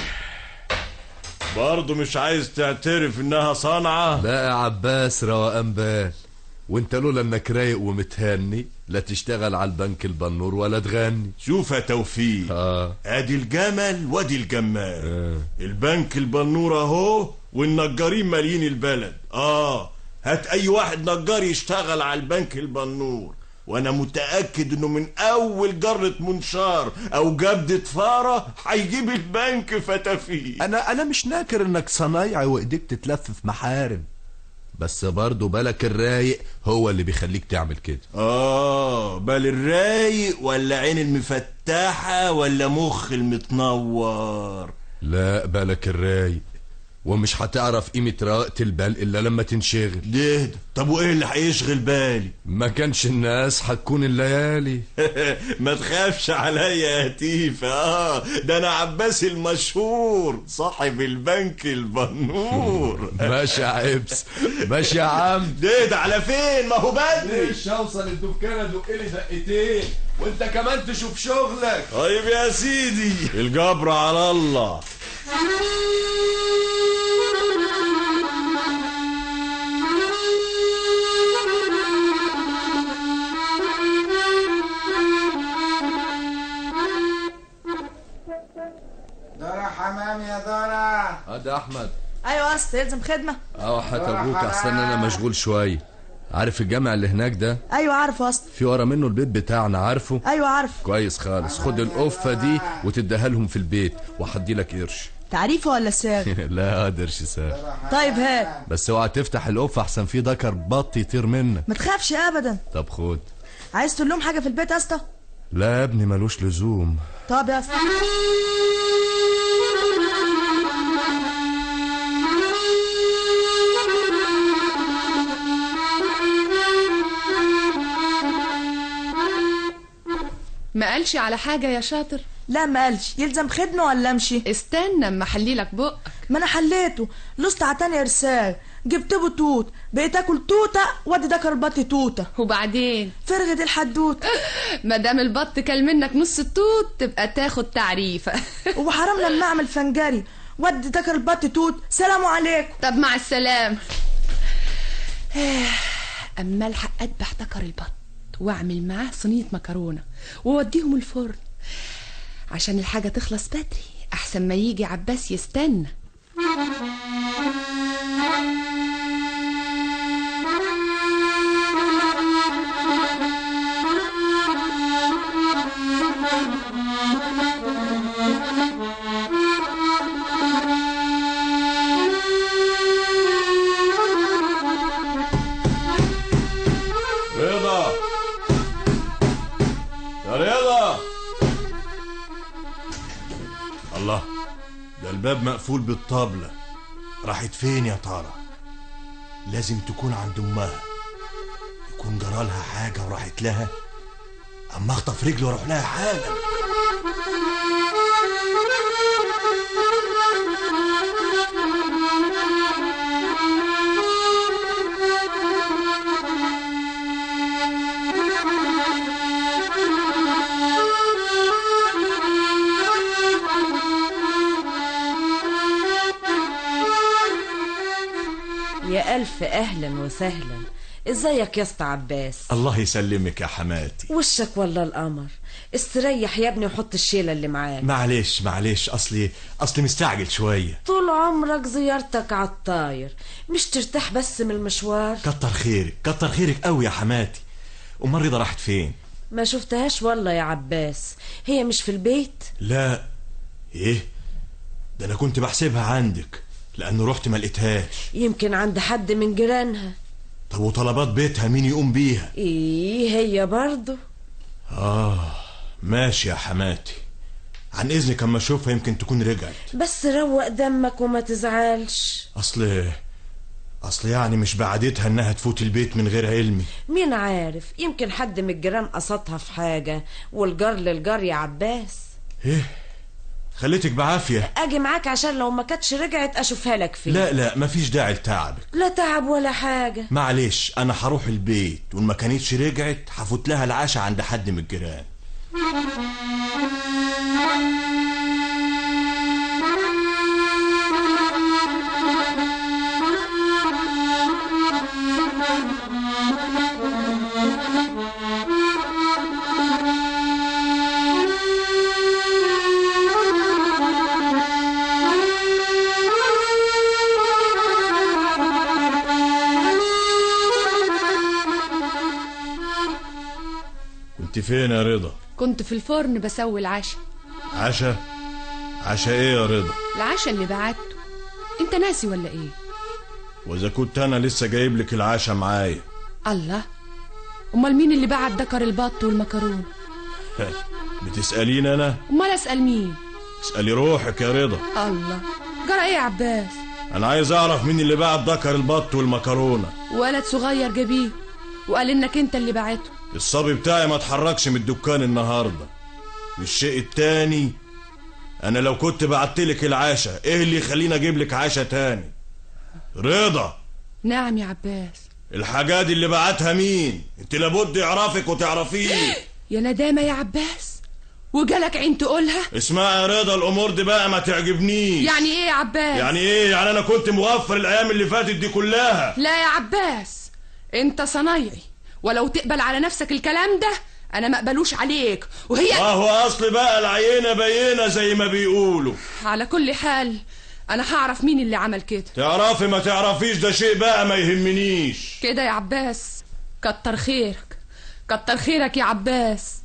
برضه مش عايز تعترف انها صنعة لا يا عباس روقان بال وانت لولا انك رايق ومتهني لا تشتغل على البنك البنور ولا تغني شوف يا توفيق آه. ادي الجمل وادي الجمال آه. البنك البنور اهو والنجارين مالين البلد اه هات اي واحد نجار يشتغل على البنك البنور وانا متاكد انه من اول جره منشار او جبده فاره هيجيب البنك فتافيت انا انا مش ناكر انك صنايعي وايديك تتلف في محارم بس برضه بالك الرايق هو اللي بيخليك تعمل كده اه بال الرايق ولا عين المفتاحه ولا مخ المتنور لا بالك الرايق ومش هتعرف قيمة رقة البال إلا لما تنشغل ده طب وإيه اللي هيشغل بالي؟ ما كانش الناس هتكون الليالي ما تخافش عليا يا تيفا اه ده أنا عباس المشهور صاحب البنك البنور ماشي يا عبس ماشي يا عم ده ده على فين ما هو بدري مش هوصل الدكانة دق لي دقتين وانت كمان تشوف شغلك طيب يا سيدي الجبر على الله دورة حمام يا دورة هذا احمد ايوه يا اسطى يلزم خدمه اه حتى ابوك احسن انا مشغول شويه عارف الجامع اللي هناك ده ايوه عارفه يا اسطى في ورا منه البيت بتاعنا عارفه ايوه عارف كويس خالص خد القفه دي وتديها لهم في البيت وهدي لك قرش تعريفه ولا ساغ لا قرش ساغ طيب هات بس اوعى تفتح القفه احسن في ذكر بط يطير منك ما تخافش ابدا طب خد عايز تقول لهم حاجه في البيت يا اسطى لا يا ابني ملوش لزوم طب يا اسطى ما قالش على حاجة يا شاطر لا ما قالش يلزم خدمه ولا امشي استنى اما احلي لك بق ما انا حليته لست عتاني ارسال جبت له توت بقيت اكل توته وادي ده كربطي توته وبعدين فرغت الحدوته ما دام البط كل منك نص التوت تبقى تاخد تعريفه وحرام لما اعمل فنجري ودي ده كربطي توت سلام عليكم طب مع السلامه اما الحق اذبح دكر البط واعمل معاه صينيه مكرونه واوديهم الفرن عشان الحاجه تخلص بدري احسن ما يجي عباس يستنى رضا يا رضا الله ده الباب مقفول بالطبلة راحت فين يا ترى لازم تكون عند امها يكون جرالها حاجة وراحت لها اما اخطف رجلي واروح لها حالا يا ألف أهلا وسهلا ازيك يا اسطى عباس الله يسلمك يا حماتي وشك والله القمر استريح يا ابني وحط الشيلة اللي معاك معلش معلش اصلي اصلي مستعجل شوية طول عمرك زيارتك عالطاير مش ترتاح بس من المشوار كتر خيرك كتر خيرك قوي يا حماتي امال رضا راحت فين ما شفتهاش والله يا عباس هي مش في البيت لا ايه ده انا كنت بحسبها عندك لانه رحت ما لقيتهاش يمكن عند حد من جيرانها طب وطلبات بيتها مين يقوم بيها ايه هي برضه اه ماشي يا حماتي عن اذنك اما اشوفها يمكن تكون رجعت بس روق دمك وما تزعلش اصل اصل يعني مش بعادتها انها تفوت البيت من غير علمي مين عارف يمكن حد من الجيران قصدها في حاجة والجار للجار يا عباس ايه خليتك بعافيه اجي معاك عشان لو ما كانتش رجعت اشوفها لك فين لا لا مفيش داعي لتعبك لا تعب ولا حاجة معلش انا هروح البيت وان ما كانتش رجعت هفوت لها العشاء عند حد من الجيران كنت فين يا رضا كنت في الفرن بسوي العشاء عشاء عشاء ايه يا رضا العشاء اللي بعته انت ناسي ولا ايه واذا كنت انا لسه جايب لك العشاء معايا الله امال مين اللي بعت دكر البط والمكرونه بتسالين انا امال اسال مين اسالي روحك يا رضا الله جرى ايه يا عباس انا عايز اعرف مين اللي بعت دكر البط والمكرونه ولد صغير جابيه وقال انك انت اللي بعته الصبي بتاعي ما اتحركش من الدكان النهارده والشيء التاني انا لو كنت بعتلك العشاء ايه اللي يخليني اجيب لك عشاء تاني رضا نعم يا عباس الحاجات اللي بعتها مين انت لابد يعرفك وتعرفيه يا ندامه يا عباس وجالك عين تقولها اسمعي يا رضا الامور دي بقى ما تعجبنيش يعني ايه يا عباس يعني ايه يعني انا كنت موفر الايام اللي فاتت دي كلها لا يا عباس انت صنايعي ولو تقبل على نفسك الكلام ده انا ما اقبلوش عليك وهي ما هو اصل بقى العينه بينه زي ما بيقولوا على كل حال انا هعرف مين اللي عمل كده تعرفي ما تعرفيش ده شيء بقى ما يهمنيش كده يا عباس كتر خيرك كتر خيرك يا عباس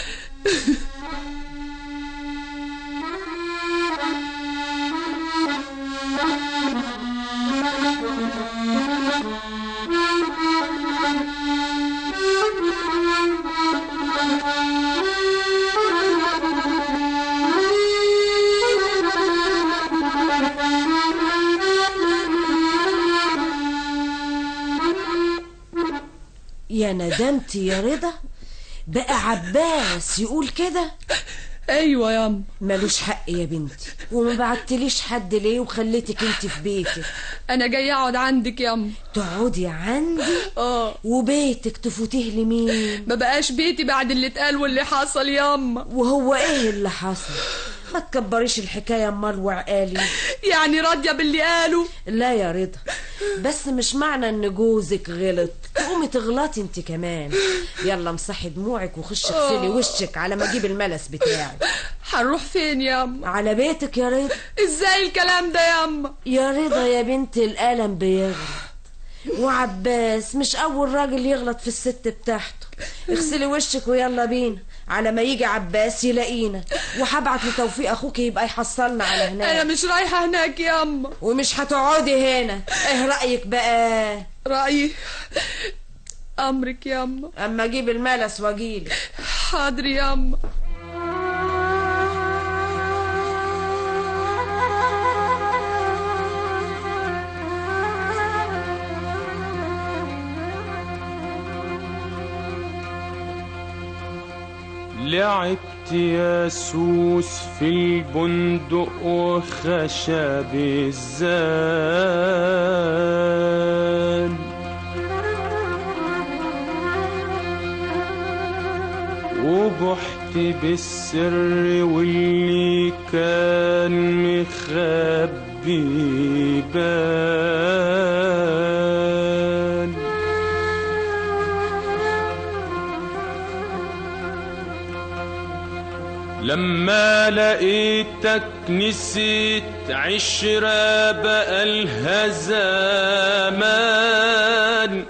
يا ندمتي يا رضا بقى عباس يقول كده ايوه ياما ملوش حق يا بنتي وما بعتليش حد ليه وخليتك انت في بيتك انا جاي اقعد عندك ياما تقعدي عندي اه وبيتك تفوتيه لمين ما بقاش بيتي بعد اللي اتقال واللي حصل ياما وهو ايه اللي حصل ما تكبريش الحكايه امال وعقالي يعني راضيه باللي قالوا لا يا رضا بس مش معنى ان جوزك غلط تقومي تغلطي انت كمان يلا امسحي دموعك وخش اغسلي وشك على ما اجيب الملس بتاعي هنروح فين ياما على بيتك يا رضا ازاي الكلام ده ياما يا رضا يا بنت القلم بيغلط وعباس مش اول راجل يغلط في الست بتاعته اغسلي وشك ويلا بينا على ما يجي عباس يلاقينا وهبعت لتوفيق اخوك يبقى يحصلنا على هناك انا مش رايحه هناك ياما ومش هتقعدي هنا ايه رايك بقى رايي امرك ياما اما اجيب الملس واجيلك حاضر ياما لعبت يا سوس في البندق وخشب الزان وبحت بالسر واللي كان مخبي بان لما لقيتك نسيت عشرة بقى لها زمان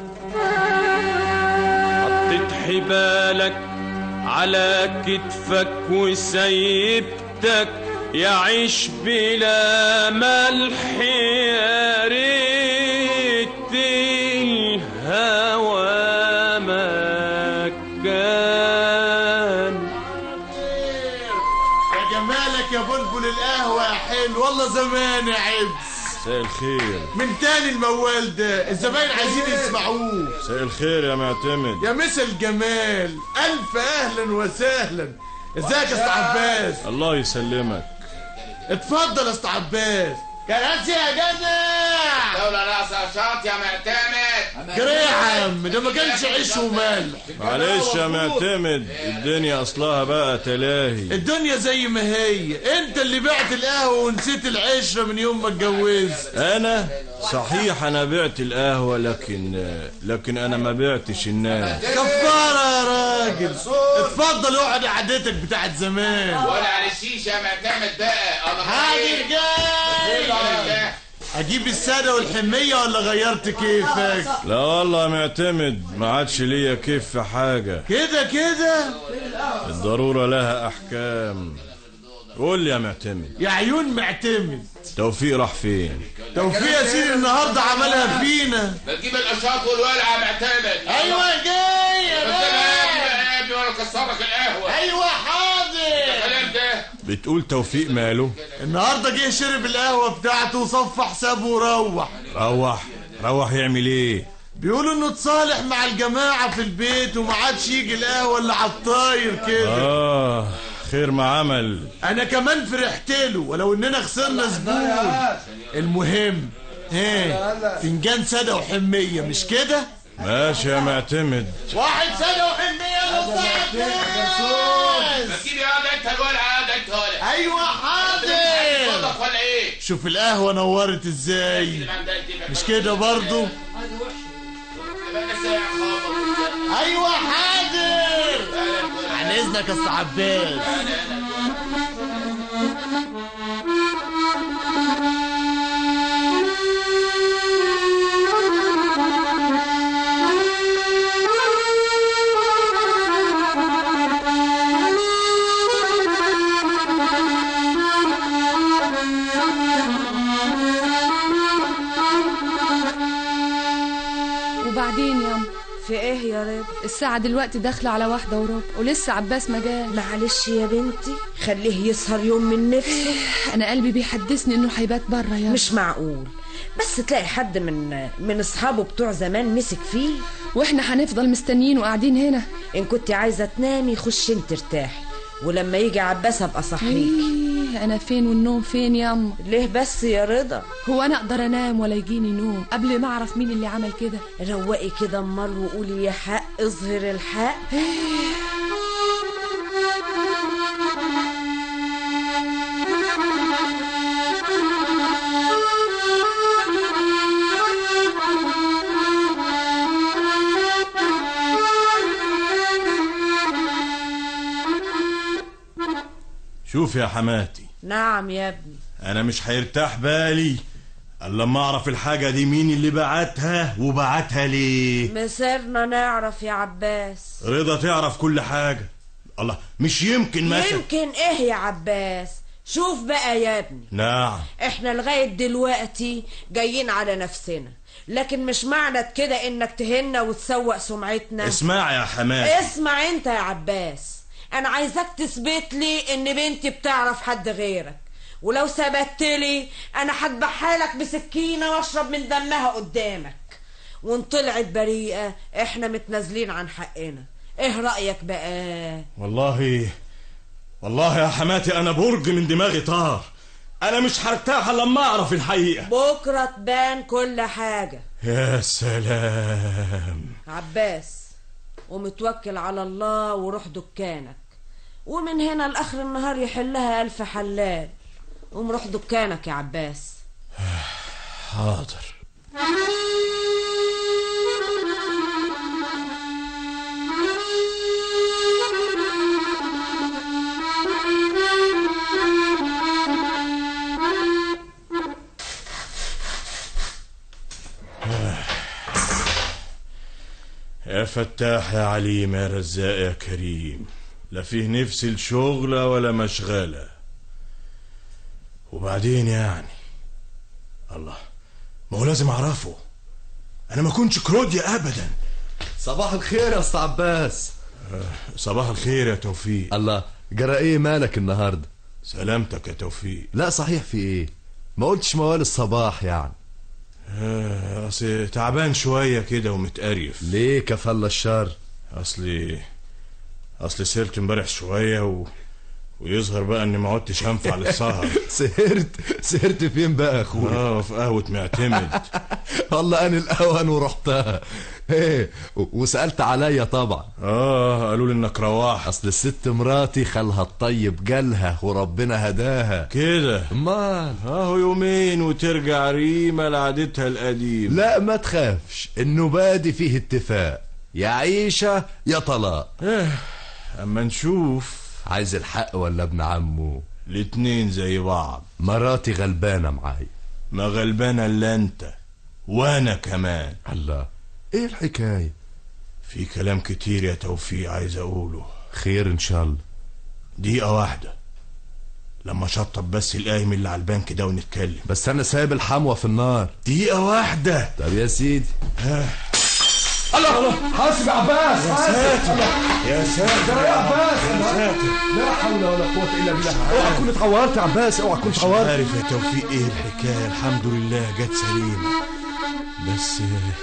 حطيت حبالك على كتفك وسيبتك يعيش بلا ملح يا ريت الهوى مكان يا جمالك يا بلبل القهوة يا حلو والله زمان يا عبس مساء الخير من تاني الموال ده الزباين عايزين يسمعوه مساء الخير يا معتمد يا مسا الجمال ألف أهلا وسهلا ازيك يا اسطى عباس الله يسلمك اتفضل يا اسطى عباس كراسي يا جدع دولة راسها شاط يا معتمد جري يا عم ده ما كانش عيش وملح معلش يا معتمد الدنيا اصلها بقى تلاهي الدنيا زي ما هي انت اللي بعت القهوة ونسيت العشرة من يوم ما اتجوزت انا صحيح انا بعت القهوة لكن لكن انا ما بعتش الناس كفارة يا راجل اتفضل اقعد قعدتك بتاعت زمان ولا على الشيشة يا معتمد بقى انا حاضر جاي اجيب السادة والحمية ولا غيرت كيفك لا والله معتمد ما عادش ليا كيف في حاجة كده كده الضرورة لها احكام قول لي يا معتمد يا عيون معتمد توفيق راح فين توفيق يا سيدي النهارده عملها فينا بتجيب القشاط والولع يا معتمد ايوه جاي يا بس انا يا ابني بقى يا ابني وانا كسرك القهوة ايوه حاضر الكلام ده بتقول توفيق ماله النهارده جه شرب القهوة بتاعته وصفى حسابه وروح روح روح يعمل ايه بيقولوا انه اتصالح مع الجماعة في البيت وما عادش يجي القهوة اللي على الطاير كده اه خير ما عمل انا كمان فرحت له ولو اننا خسرنا زبون المهم ها فنجان سادة وحمية مش كده ماشي يا معتمد واحد سادة وحمية بس تجيب يا ده انت الولع ده انت ولع ايوه حاضر صدق ولا ايه شوف القهوة نورت ازاي مش كده برضو ايوه حاضر عن اذنك يا أستاذ عباس وبعدين يا أم في ايه يا رب الساعة دلوقتي داخلة على واحدة وربع ولسه عباس ما جاش معلش يا بنتي خليه يسهر يوم من نفسه أنا قلبي بيحدثني إنه هيبات بره يا مش معقول بس تلاقي حد من من اصحابه بتوع زمان مسك فيه واحنا هنفضل مستنيين وقاعدين هنا ان كنت عايزه تنامي خش انت ارتاحي ولما يجي عباس ابقى صحيك إيه انا فين والنوم فين ياما ليه بس يا رضا هو انا اقدر انام ولا يجيني نوم قبل ما اعرف مين اللي عمل كده روقي كده امال وقولي يا حق اظهر الحق شوف يا حماتي نعم يا ابني انا مش هيرتاح بالي الا لما اعرف الحاجه دي مين اللي بعتها وبعتها ليه مسيرنا نعرف يا عباس رضا تعرف كل حاجه الله مش يمكن مثلا يمكن ايه يا عباس شوف بقى يا ابني نعم احنا لغاية دلوقتي جايين على نفسنا لكن مش معنى كده انك تهنا وتسوق سمعتنا اسمع يا حماتي اسمع انت يا عباس انا عايزاك تثبت لي ان بنتي بتعرف حد غيرك ولو ثبتت لي انا هذبحها لك بسكينه واشرب من دمها قدامك وان طلعت بريئه احنا متنازلين عن حقنا ايه رايك بقى والله والله يا حماتي انا برج من دماغي طار انا مش هرتاح الا لما اعرف الحقيقه بكره تبان كل حاجه يا سلام عباس ومتوكل على الله وروح دكانك ومن هنا لاخر النهار يحلها الف حلال قوم روح دكانك يا عباس حاضر يا فتاح يا عليم يا رزاق يا كريم لا فيه نفس الشغلة ولا مشغلة وبعدين يعني الله ما هو لازم اعرفه انا ما كنتش كروديا ابدا صباح الخير يا اسطى عباس صباح الخير يا توفيق الله جرى ايه مالك النهارده سلامتك يا توفيق لا صحيح في ايه ما قلتش موال الصباح يعني آه، اصل تعبان شويه كده ومتقرف ليه كفل الشر اصلي اصلي سهرت امبارح شويه و... ويظهر بقى اني ما عدتش هنفع للسهر سهرت سهرت فين بقى يا اخويا اه في قهوه معتمد والله انا الاوان ورحتها ايه و- وسالت عليا طبعا اه قالوا لي انك رواح اصل الست مراتي خالها الطيب جالها وربنا هداها كده امال اهو يومين وترجع ريمه لعادتها القديمه لا ما تخافش النبادي دي فيه اتفاق يا عيشه يا طلاق ايه اما نشوف عايز الحق ولا ابن عمه الاتنين زي بعض مراتي غلبانه معايا ما غلبانه الا انت وانا كمان الله ايه الحكايه في كلام كتير يا توفيق عايز اقوله خير ان شاء الله دقيقه واحده لما شطب بس القايم اللي على البنك ده ونتكلم بس انا سايب الحموه في النار دقيقه واحده طب يا سيدي الله حاسب يا عباس يا ساتر يا ساتر يا عباس يا ساتر لا حول ولا قوه الا بالله اوعى تكون اتعورت يا عباس اوعى تكون مش اتعورت عارف يا توفيق ايه الحكايه الحمد لله جت سليمه بس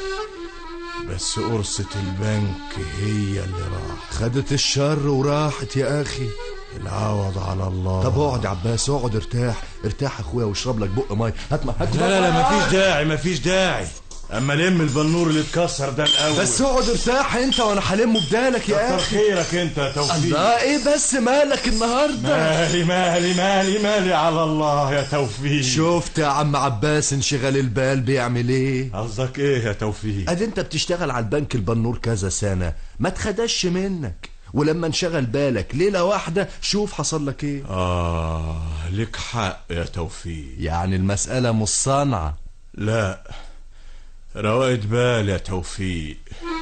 بس قرصة البنك هي اللي راح خدت الشر وراحت يا اخي العوض على الله طب اقعد يا عباس اقعد ارتاح ارتاح يا اخويا واشرب لك بق ميه هات ما هات لا لا لا مفيش داعي مفيش داعي اما لم البنور اللي اتكسر ده الاول بس اقعد ارتاح انت وانا هلمه بدالك يا كتر اخي خيرك انت يا توفيق الله ايه بس مالك النهارده مالي مالي مالي مالي على الله يا توفيق شفت يا عم عباس انشغال البال بيعمل ايه قصدك ايه يا توفيق ادي انت بتشتغل على البنك البنور كذا سنه ما تخدش منك ولما انشغل بالك ليله واحده شوف حصل لك ايه اه لك حق يا توفيق يعني المساله مش صنعه لا روقت بال يا توفيق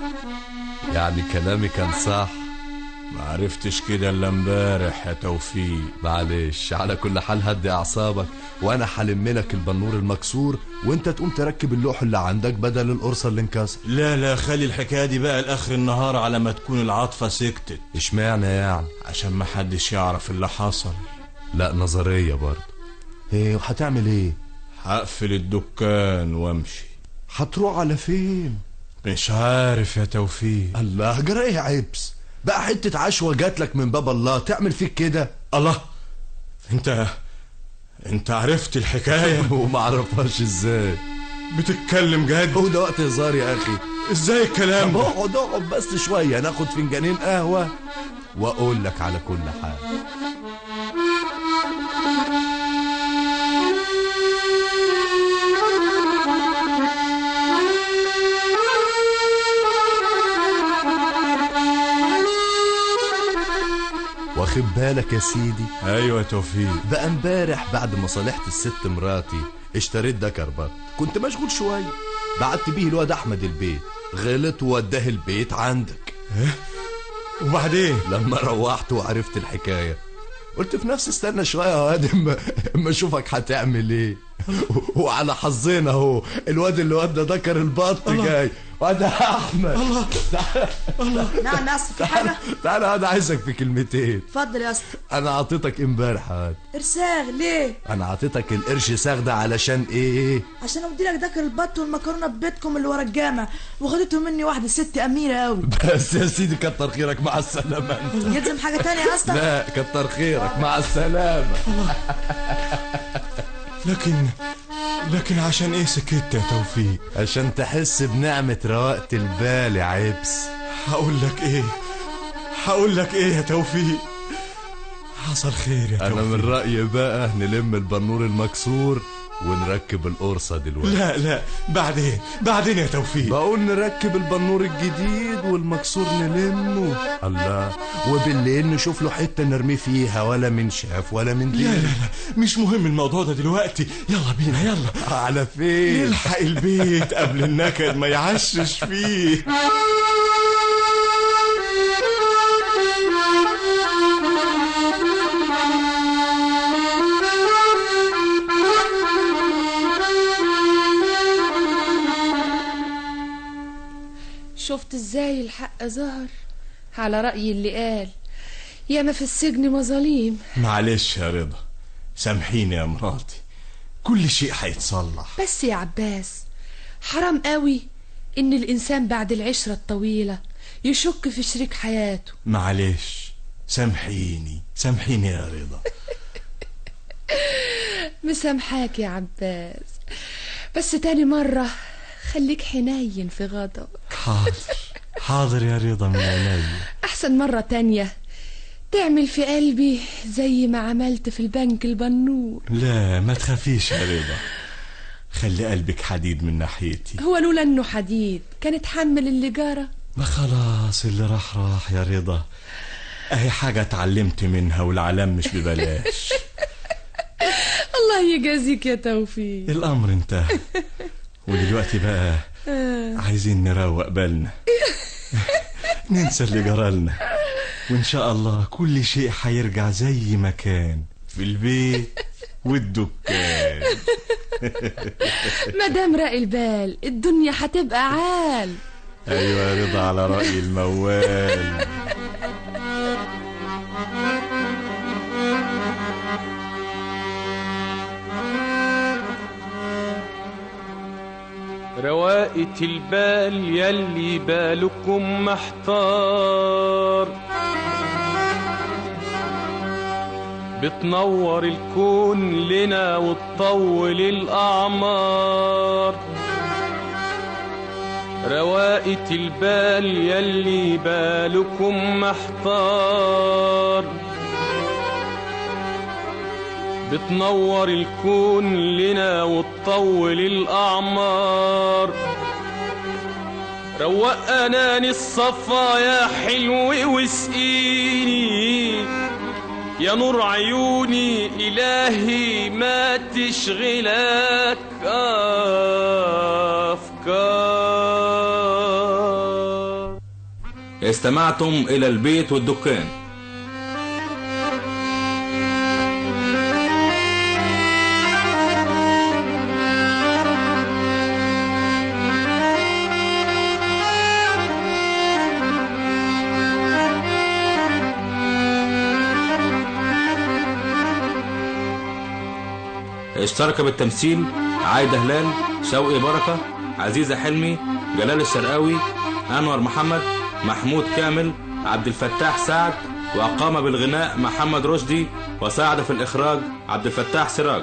يعني كلامي كان صح ما عرفتش كده الا امبارح يا توفيق معلش على كل حال هدي اعصابك وانا هلم لك البنور المكسور وانت تقوم تركب اللوح اللي عندك بدل القرصه اللي انكسر لا لا خلي الحكايه دي بقى لاخر النهار على ما تكون العاطفه سكتت اشمعنى يعني عشان ما حدش يعرف اللي حصل لا نظريه برضه ايه وهتعمل ايه هقفل الدكان وامشي هتروح على فين مش عارف يا توفيق الله جرى ايه يا عبس بقى حته عشوه جات لك من باب الله تعمل فيك كده الله انت انت عرفت الحكايه وما اعرفهاش ازاي بتتكلم جد هو ده وقت هزار يا اخي ازاي الكلام طب ده اقعد اقعد بس شويه ناخد فنجانين قهوه واقول لك على كل حال واخد بالك يا سيدي ايوه يا توفيق بقى امبارح بعد ما صالحت الست مراتي اشتريت ده كربات كنت مشغول شويه بعت بيه الواد احمد البيت غلط ووداه البيت عندك وبعدين لما روحت وعرفت الحكايه قلت في نفسي استنى شويه يا واد اما اما اشوفك هتعمل ايه وعلى حظنا اهو الواد اللي ودى ذكر البط جاي واد احمد الله الله نعم ناس في حاجة تعالى انا عايزك في كلمتين اتفضل يا اسطى انا اعطيتك امبارح يا واد ارساغ ليه انا اعطيتك القرش ساغ ده علشان ايه عشان اودي لك داكر البط والمكرونه ببيتكم اللي ورا الجامع وخدته مني واحده ست اميره قوي بس يا سيدي كتر خيرك مع السلامه انت يلزم حاجه تانية يا اسطى لا كتر خيرك مع السلامه لكن لكن عشان ايه سكت يا توفيق عشان تحس بنعمه رواقه البال يا عبس هقول لك ايه هقول لك ايه يا توفيق حصل خير يا انا توفيق من رايي بقى نلم البنور المكسور ونركب القرصه دلوقتي لا لا بعدين بعدين يا توفيق بقول نركب البنور الجديد والمكسور نلمه الله وبالليل نشوف له حته نرميه فيها ولا من شاف ولا من لا دين لا لا مش مهم الموضوع ده دلوقتي يلا بينا يلا على فين نلحق البيت قبل النكد ما يعشش فيه شفت ازاي الحق ظهر على رأي اللي قال ياما في السجن مظاليم معلش يا رضا سامحيني يا مراتي كل شيء هيتصلح بس يا عباس حرام قوي ان الانسان بعد العشرة الطويلة يشك في شريك حياته معلش سامحيني سامحيني يا رضا مسامحاك يا عباس بس تاني مرة خليك حنين في غضب حاضر حاضر يا رضا من عيني احسن مرة تانية تعمل في قلبي زي ما عملت في البنك البنور لا ما تخافيش يا رضا خلي قلبك حديد من ناحيتي هو لولا انه حديد كان اتحمل اللي جرى ما خلاص اللي راح راح يا رضا اهي حاجة اتعلمت منها والعلام مش ببلاش الله يجازيك يا توفيق الامر انتهى ودلوقتي بقى آه. عايزين نروق بالنا ننسى اللي جرالنا وان شاء الله كل شيء هيرجع زي ما كان في البيت والدكان مدام راقي البال الدنيا هتبقى عال ايوه يا رضا على رأي الموال روائة البال يلي بالكم محتار بتنور الكون لنا وتطول الأعمار روائة البال يلي بالكم محتار بتنور الكون لنا وتطول الأعمار روق أناني الصفا يا حلو واسقيني يا نور عيوني إلهي ما تشغلك أفكار استمعتم إلى البيت والدكان اشترك بالتمثيل عايدة هلال شوقي بركة عزيزة حلمي جلال الشرقاوي أنور محمد محمود كامل عبد الفتاح سعد وقام بالغناء محمد رشدي وساعد في الإخراج عبد الفتاح سراج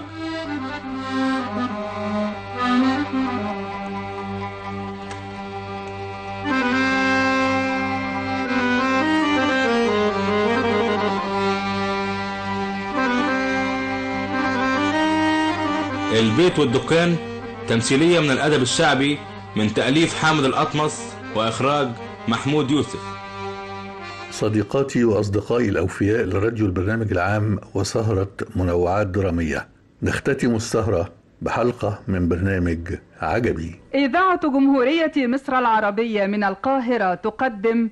البيت والدكان تمثيلية من الأدب الشعبي من تأليف حامد الأطمس وإخراج محمود يوسف صديقاتي وأصدقائي الأوفياء لراديو البرنامج العام وسهرة منوعات درامية نختتم السهرة بحلقة من برنامج عجبي إذاعة جمهورية مصر العربية من القاهرة تقدم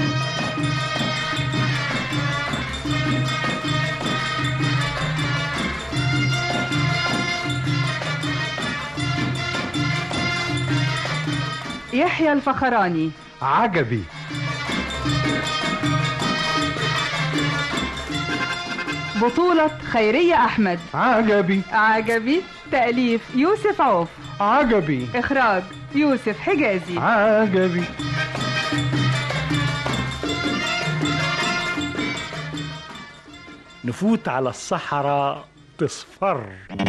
يحيى الفخراني عجبي بطولة خيرية أحمد عجبي عجبي تأليف يوسف عوف عجبي إخراج يوسف حجازي عجبي نفوت على الصحراء تصفر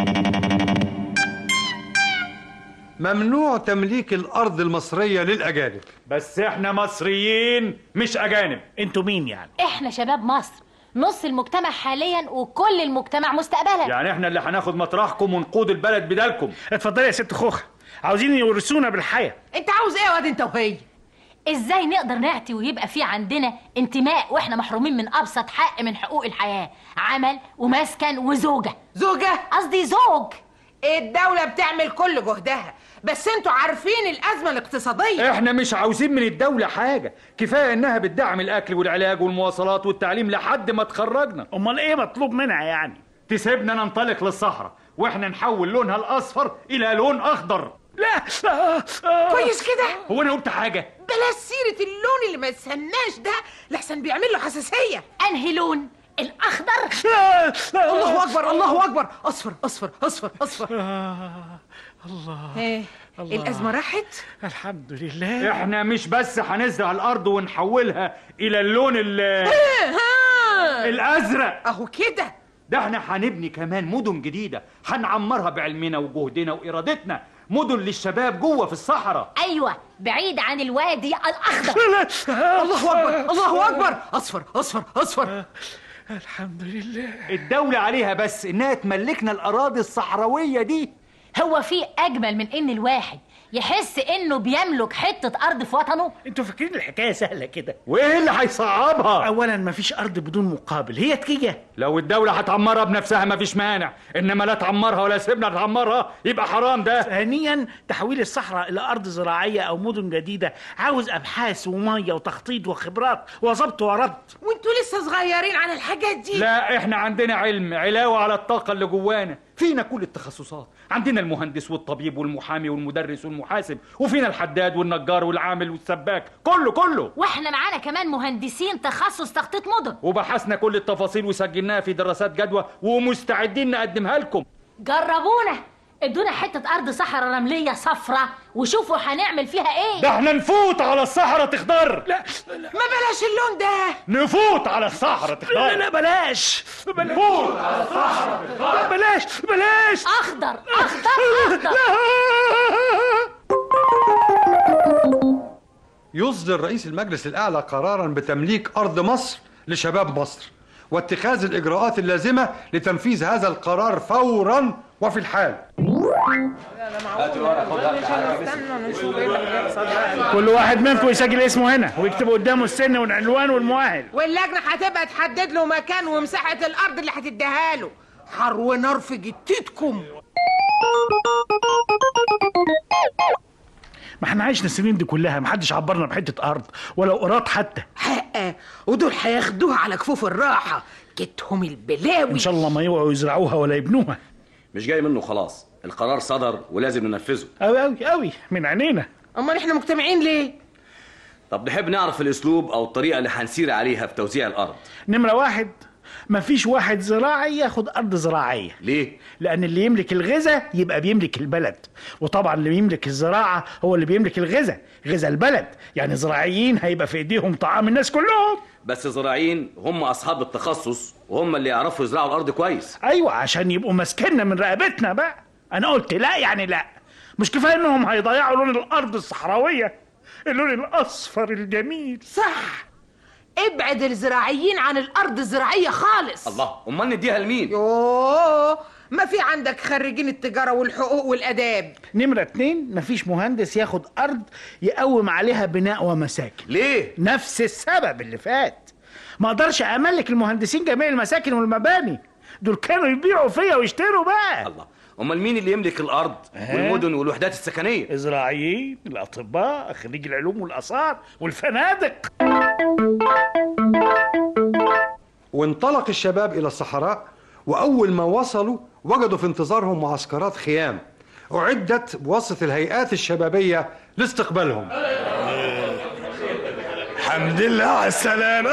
ممنوع تمليك الأرض المصرية للأجانب بس احنا مصريين مش أجانب انتوا مين يعني احنا شباب مصر نص المجتمع حاليا وكل المجتمع مستقبلا يعني احنا اللي هناخد مطرحكم ونقود البلد بدالكم اتفضلي يا ست خوخة عاوزين يورثونا بالحياة انت عاوز ايه يا واد انت وهي ازاي نقدر نعتي ويبقى في عندنا انتماء واحنا محرومين من ابسط حق من حقوق الحياه عمل ومسكن وزوجه زوجة قصدي زوج الدولة بتعمل كل جهدها بس انتوا عارفين الأزمة الاقتصادية احنا مش عاوزين من الدولة حاجة كفاية انها بتدعم الاكل والعلاج والمواصلات والتعليم لحد ما تخرجنا امال ايه مطلوب منها يعني تسيبنا ننطلق للصحراء واحنا نحول لونها الاصفر الى لون اخضر لا كويس كده هو انا قلت حاجه بلاش سيرة اللون اللي ما يستناش ده لحسن بيعمل له حساسية انهي لون الاخضر الله اكبر الله اكبر اصفر اصفر اصفر اصفر الله ايه الازمة راحت الحمد لله احنا مش بس هنزرع الارض ونحولها الى اللون ال الازرق اهو كده ده احنا هنبني كمان مدن جديدة هنعمرها بعلمنا وجهدنا وإرادتنا مدن للشباب جوه في الصحراء ايوه بعيد عن الوادي الاخضر الله اكبر الله اكبر اصفر اصفر اصفر الحمد لله الدولة عليها بس إنها تملكنا الأراضي الصحراوية دي هو في اجمل من ان الواحد يحس انه بيملك حته ارض في وطنه انتوا فاكرين الحكايه سهله كده وإيه اللي هيصعبها؟ اولا مفيش ارض بدون مقابل هي تكيه لو الدولة هتعمرها بنفسها مفيش مانع إنما لا تعمرها ولا سيبنا تعمرها يبقى حرام ده ثانيا تحويل الصحراء الى ارض زراعيه او مدن جديده عاوز ابحاث وميه وتخطيط وخبرات وظبط وربط وانتوا لسه صغيرين عن الحاجات دي لا احنا عندنا علم علاوة على الطاقة اللي جوانا فينا كل التخصصات عندنا المهندس والطبيب والمحامي والمدرس والمحاسب وفينا الحداد والنجار والعامل والسباك كله كله واحنا معانا كمان مهندسين تخصص تخطيط مدن وبحثنا كل التفاصيل وسجلناها في دراسات جدوى ومستعدين نقدمها لكم جربونا ادونا حته ارض صحراء رمليه صفرة وشوفوا هنعمل فيها ايه ده احنا نفوت على الصحراء تخضر لا ما بلاش اللون ده نفوت على الصحراء تخضر لا لا بلاش بلاش نفوت على الصحراء تخضر بلاش بلاش اخضر اخضر اخضر يصدر رئيس المجلس الأعلى قرارا بتمليك أرض مصر لشباب مصر واتخاذ الإجراءات اللازمة لتنفيذ هذا القرار فورا وفي الحال كل واحد منكم يسجل اسمه هنا ويكتب قدامه السن والعنوان والمؤهل واللجنة هتبقى تحدد له مكان ومساحة الأرض اللي هتديها له حر ونار في جتتكم ما احنا عشنا السنين دي كلها محدش عبرنا بحته ارض ولو قراط حتى حقه ودول هياخدوها على كفوف الراحة جتهم البلاوي ان شاء الله ما يوعوا يزرعوها ولا يبنوها مش جاي منه خلاص القرار صدر ولازم ننفذه قوي قوي قوي من عينينا امال احنا مجتمعين ليه طب نحب نعرف الاسلوب او الطريقه اللي هنسير عليها في توزيع الارض نمره واحد مفيش واحد زراعي ياخد ارض زراعيه ليه لان اللي يملك الغذاء يبقى بيملك البلد وطبعا اللي يملك الزراعه هو اللي بيملك الغذاء غذاء البلد يعني زراعيين هيبقى في ايديهم طعام الناس كلهم بس الزراعيين هم اصحاب التخصص وهم اللي يعرفوا يزرعوا الارض كويس ايوه عشان يبقوا ماسكيننا من رقبتنا بقى انا قلت لا يعني لا مش كفايه انهم هيضيعوا لون الارض الصحراويه اللون الاصفر الجميل صح ابعد الزراعيين عن الأرض الزراعية خالص الله امال نديها لمين يوه ما في عندك خريجين التجارة والحقوق والآداب نمرة اتنين مفيش مهندس ياخد أرض يقوم عليها بناء ومساكن ليه؟ نفس السبب اللي فات ما اقدرش املك المهندسين جميع المساكن والمباني دول كانوا يبيعوا فيا ويشتروا بقى الله امال مين اللي يملك الارض والمدن والوحدات السكنيه الزراعيين الاطباء خريج العلوم والاثار والفنادق وانطلق الشباب إلى الصحراء وأول ما وصلوا وجدوا في انتظارهم معسكرات خيام أعدت بواسطة الهيئات الشبابية لاستقبالهم الحمد لله على السلامة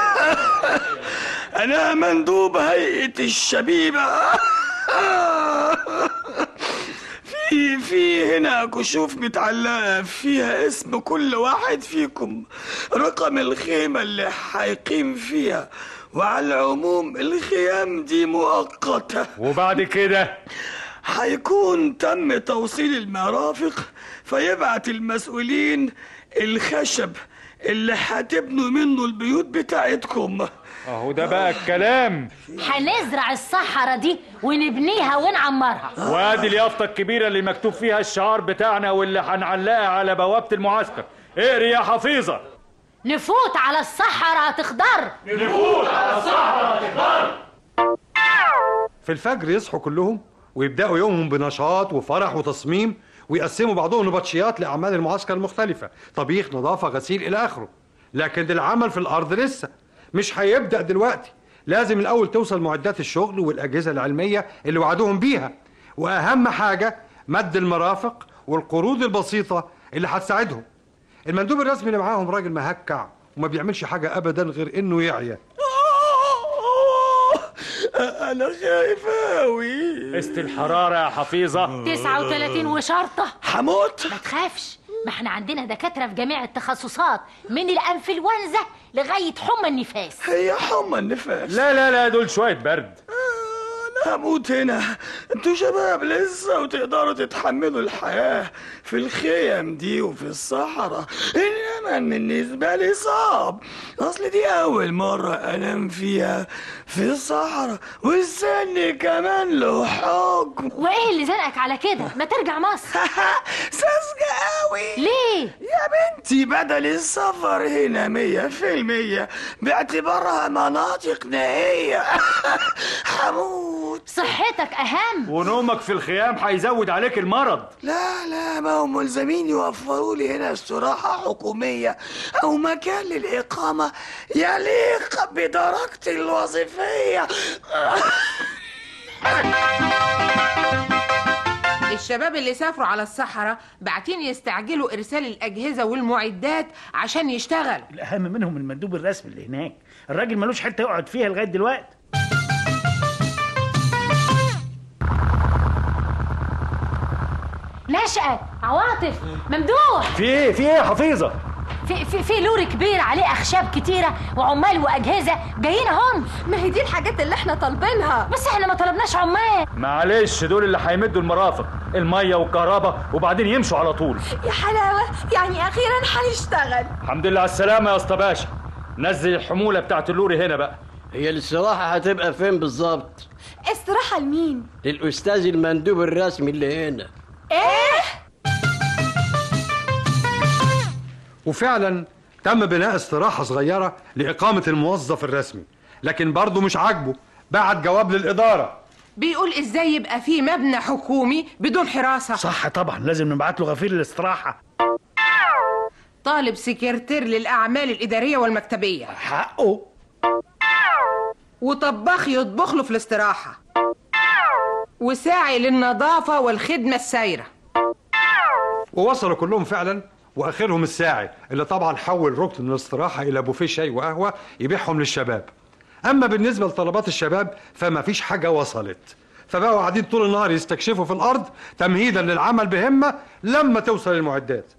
أنا مندوب هيئة الشبيبة في في هنا كشوف متعلقة فيها اسم كل واحد فيكم رقم الخيمة اللي هيقيم فيها وعلى العموم الخيام دي مؤقتة وبعد كده هيكون تم توصيل المرافق فيبعت المسؤولين الخشب اللي هتبنوا منه البيوت بتاعتكم اهو ده بقى الكلام هنزرع الصحراء دي ونبنيها ونعمرها وادي اليافطه الكبيره اللي مكتوب فيها الشعار بتاعنا واللي هنعلقها على بوابه المعسكر اقري يا حفيظه نفوت على الصحراء تخضر نفوت على الصحراء تخضر في الفجر يصحوا كلهم ويبدأوا يومهم بنشاط وفرح وتصميم ويقسموا بعضهم نبطشيات لأعمال المعسكر المختلفة طبيخ نظافة غسيل إلى آخره لكن العمل في الأرض لسه مش هيبدأ دلوقتي لازم الأول توصل معدات الشغل والأجهزة العلمية اللي وعدوهم بيها وأهم حاجة مد المرافق والقروض البسيطة اللي هتساعدهم المندوب الرسمي اللي معاهم راجل مهكع وما بيعملش حاجة أبدا غير إنه يعيا انا خايف اوي قست الحرارة يا حفيظة 39 وشرطة هموت ما تخافش ما احنا عندنا دكاترة في جميع التخصصات من الانفلونزا لغاية حمى النفاس هي حمى النفاس لا لا لا دول شوية برد انا هموت هنا انتوا شباب لسه وتقدروا تتحملوا الحياة في الخيم دي وفي الصحراء انما بالنسبة لي صعب اصل دي اول مرة انام فيها في الصحراء والسن كمان له حكم وايه اللي زنقك على كده ما ترجع مصر ساذجة قوي ليه يا بنتي بدل السفر هنا مية في المية باعتبارها مناطق نائية هموت صحتك اهم ونومك في الخيام هيزود عليك المرض لا لا ما هم ملزمين يوفروا لي هنا استراحة حكومية أو مكان للإقامة يليق بدرجتي الوظيفية الشباب اللي سافروا على الصحراء بعتين يستعجلوا إرسال الأجهزة والمعدات عشان يشتغلوا الأهم منهم المندوب الرسمي اللي هناك الراجل ملوش حتة يقعد فيها لغاية دلوقتي نشأت عواطف ممدوح في ايه في ايه يا حفيظة في في في لوري كبير عليه اخشاب كتيره وعمال واجهزه جايين اهم ما هي دي الحاجات اللي احنا طالبينها بس احنا ما طلبناش عمال معلش دول اللي هيمدوا المرافق المية والكهرباء وبعدين يمشوا على طول يا حلاوه يعني اخيرا هنشتغل الحمد لله على السلامة يا اسطى باشا نزل الحمولة بتاعت اللوري هنا بقى هي الاستراحة هتبقى فين بالظبط؟ استراحه لمين للأستاذ المندوب الرسمي اللي هنا ايه وفعلا تم بناء استراحة صغيرة لإقامة الموظف الرسمي لكن برضه مش عاجبه بعت جواب للإدارة بيقول إزاي يبقى في مبنى حكومي بدون حراسة صح طبعا لازم نبعت له غفير الاستراحة طالب سكرتير للأعمال الإدارية والمكتبية حقه وطباخ يطبخ له في الاستراحة وساعي للنظافة والخدمة السايرة ووصلوا كلهم فعلا واخرهم الساعي اللي طبعا حول ركن الاستراحه الى بوفيه شاي وقهوه يبيعهم للشباب اما بالنسبه لطلبات الشباب فما فيش حاجه وصلت فبقوا قاعدين طول النهار يستكشفوا في الارض تمهيدا للعمل بهمه لما توصل المعدات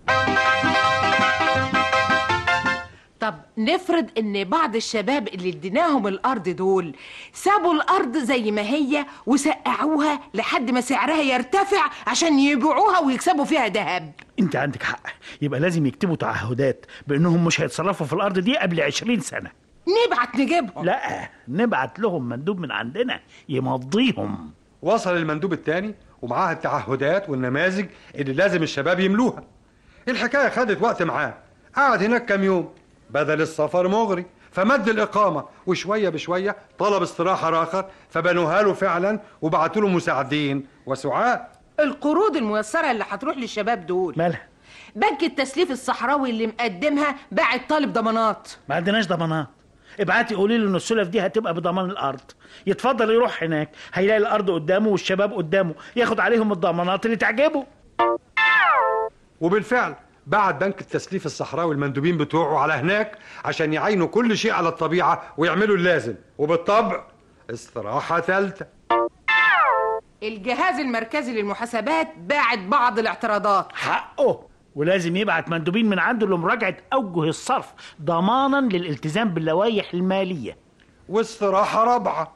طب نفرض ان بعض الشباب اللي اديناهم الارض دول سابوا الارض زي ما هي وسقعوها لحد ما سعرها يرتفع عشان يبيعوها ويكسبوا فيها ذهب انت عندك حق يبقى لازم يكتبوا تعهدات بانهم مش هيتصرفوا في الارض دي قبل عشرين سنة نبعت نجيبهم لا نبعت لهم مندوب من عندنا يمضيهم وصل المندوب الثاني ومعاه التعهدات والنماذج اللي لازم الشباب يملوها الحكايه خدت وقت معاه قعد هناك كام يوم بدل السفر مغري فمد الإقامة وشوية بشوية طلب استراحة آخر فبنوها له فعلا وبعتوا له مساعدين وسعاة القروض الميسرة اللي هتروح للشباب دول مالها بنك التسليف الصحراوي اللي مقدمها باعت طالب ضمانات ما عندناش ضمانات ابعتي قولي له ان السلف دي هتبقى بضمان الارض يتفضل يروح هناك هيلاقي الارض قدامه والشباب قدامه ياخد عليهم الضمانات اللي تعجبه وبالفعل بعت بنك التسليف الصحراوي المندوبين بتوعه على هناك عشان يعينوا كل شيء على الطبيعة ويعملوا اللازم وبالطبع استراحة ثالثة الجهاز المركزي للمحاسبات باعت بعض الاعتراضات حقه ولازم يبعت مندوبين من عنده لمراجعة أوجه الصرف ضمانا للالتزام باللوائح المالية واستراحة رابعة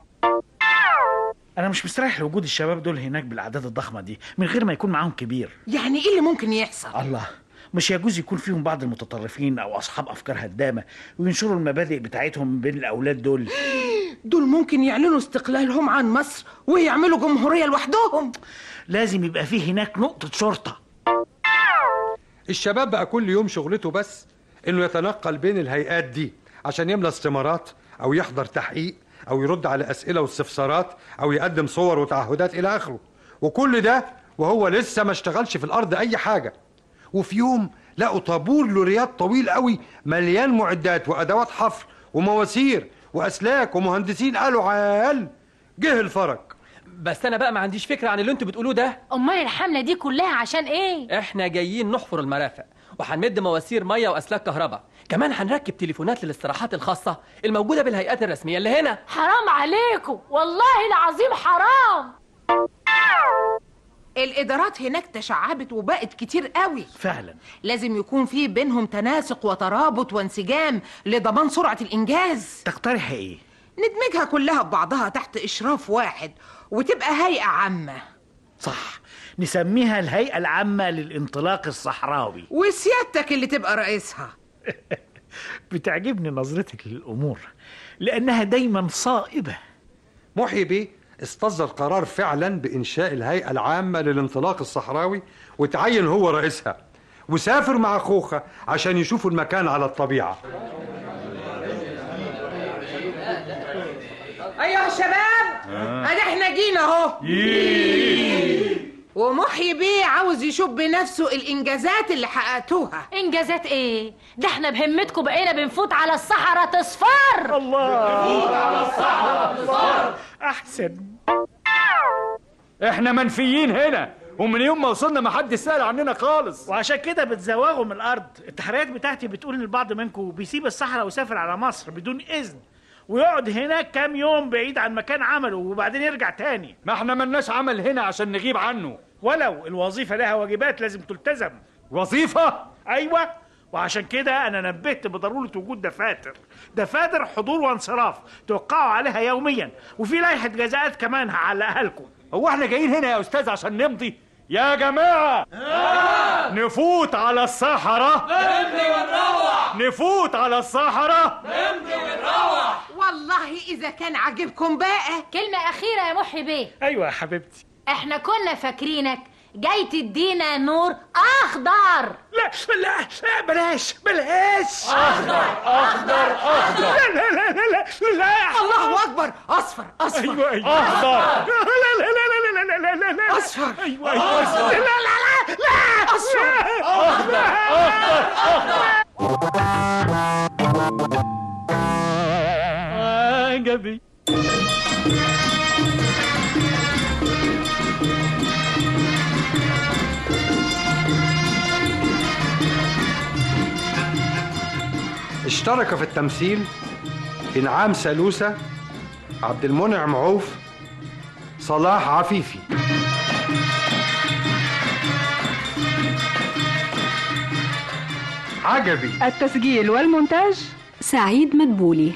أنا مش مستريح لوجود الشباب دول هناك بالأعداد الضخمة دي من غير ما يكون معاهم كبير يعني ايه اللي ممكن يحصل الله مش يجوز يكون فيهم بعض المتطرفين أو أصحاب أفكار هدامة وينشروا المبادئ بتاعتهم بين الأولاد دول دول ممكن يعلنوا استقلالهم عن مصر ويعملوا جمهورية لوحدهم لازم يبقى فيه هناك نقطة شرطة الشباب بقى كل يوم شغلته بس انه يتنقل بين الهيئات دي عشان يملى استمارات او يحضر تحقيق او يرد على اسئله واستفسارات او يقدم صور وتعهدات الى اخره وكل ده وهو لسه ما اشتغلش في الارض اي حاجه وفي يوم لقوا طابور لوريات طويل قوي مليان معدات وادوات حفر ومواسير واسلاك ومهندسين قالوا عال جه الفرج بس انا بقى ما عنديش فكره عن اللي انتوا بتقولوه ده امال الحمله دي كلها عشان ايه احنا جايين نحفر المرافق وهنمد مواسير ميه واسلاك كهرباء كمان هنركب تليفونات للاستراحات الخاصه الموجوده بالهيئات الرسميه اللي هنا حرام عليكم والله العظيم حرام الإدارات هناك تشعبت وبقت كتير قوي فعلا لازم يكون في بينهم تناسق وترابط وانسجام لضمان سرعة الإنجاز تقترح إيه؟ ندمجها كلها ببعضها تحت إشراف واحد وتبقى هيئة عامة صح نسميها الهيئة العامة للانطلاق الصحراوي وسيادتك اللي تبقى رئيسها بتعجبني نظرتك للأمور لأنها دايما صائبة محيي بيه استصدر قرار فعلا بإنشاء الهيئة العامة للانطلاق الصحراوي وتعين هو رئيسها وسافر مع خوخة عشان يشوفوا المكان على الطبيعة أيها الشباب أدي احنا جينا أهو ومحيي بيه عاوز يشوف بنفسه الإنجازات اللي حققتوها انجازات ايه ده احنا بهمتكم بقينا بنفوت على الصحراء تصفر الله بنفوت على الصحراء تصفر أحسن احنا منفيين هنا ومن يوم ما وصلنا ما حد سأل عننا خالص وعشان كده بتزوغوا من الأرض التحريات بتاعتي بتقول إن البعض منكم بيسيب الصحراء ويسافر على مصر بدون إذن ويقعد هناك كام يوم بعيد عن مكان عمله وبعدين يرجع تاني ما احنا ملناش عمل هنا عشان نغيب عنه ولو الوظيفة لها واجبات لازم تلتزم وظيفة؟ أيوة وعشان كده أنا نبهت بضرورة وجود دفاتر دفاتر حضور وانصراف توقعوا عليها يوميا وفي لائحة جزاءات كمان هعلقها لكم هو احنا جايين هنا يا أستاذ عشان نمضي يا جماعة نفوت على الصحراء نمضي ونروح نفوت على الصحراء نمضي ونروح والله إذا كان عاجبكم بقى كلمة أخيرة يا محي بيه أيوة يا حبيبتي احنا كنا فاكرينك جاي تدينا نور أخضر لا لا لا بلاش بلاش أخضر أخضر أخضر لا لا لا لا لا لا الله أكبر أصفر أصفر أيوة أيوة أخضر لا لا لا لا لا لا لا لا لا أصفر أيوة أيوة أصفر. لا لا لا لا أصفر. أخضر أخضر عجبي اشترك في التمثيل إنعام سلوسة عبد المنعم عوف صلاح عفيفي عجبي التسجيل والمونتاج سعيد مدبولي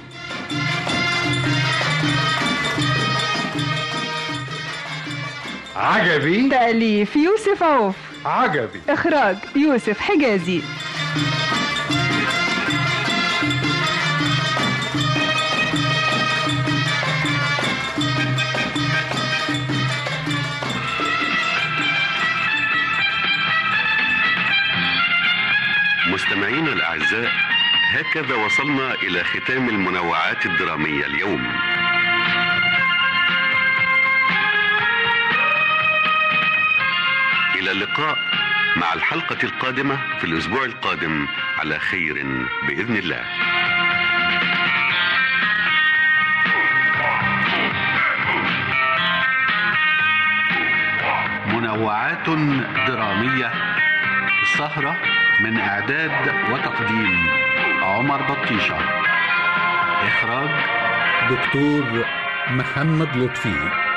عجبي تأليف يوسف عوف عجبي إخراج يوسف حجازي مستمعينا الأعزاء هكذا وصلنا إلى ختام المنوعات الدرامية اليوم إلى اللقاء مع الحلقة القادمة في الأسبوع القادم على خير بإذن الله منوعات درامية السهرة من إعداد وتقديم عمر بطيشة إخراج دكتور محمد لطفي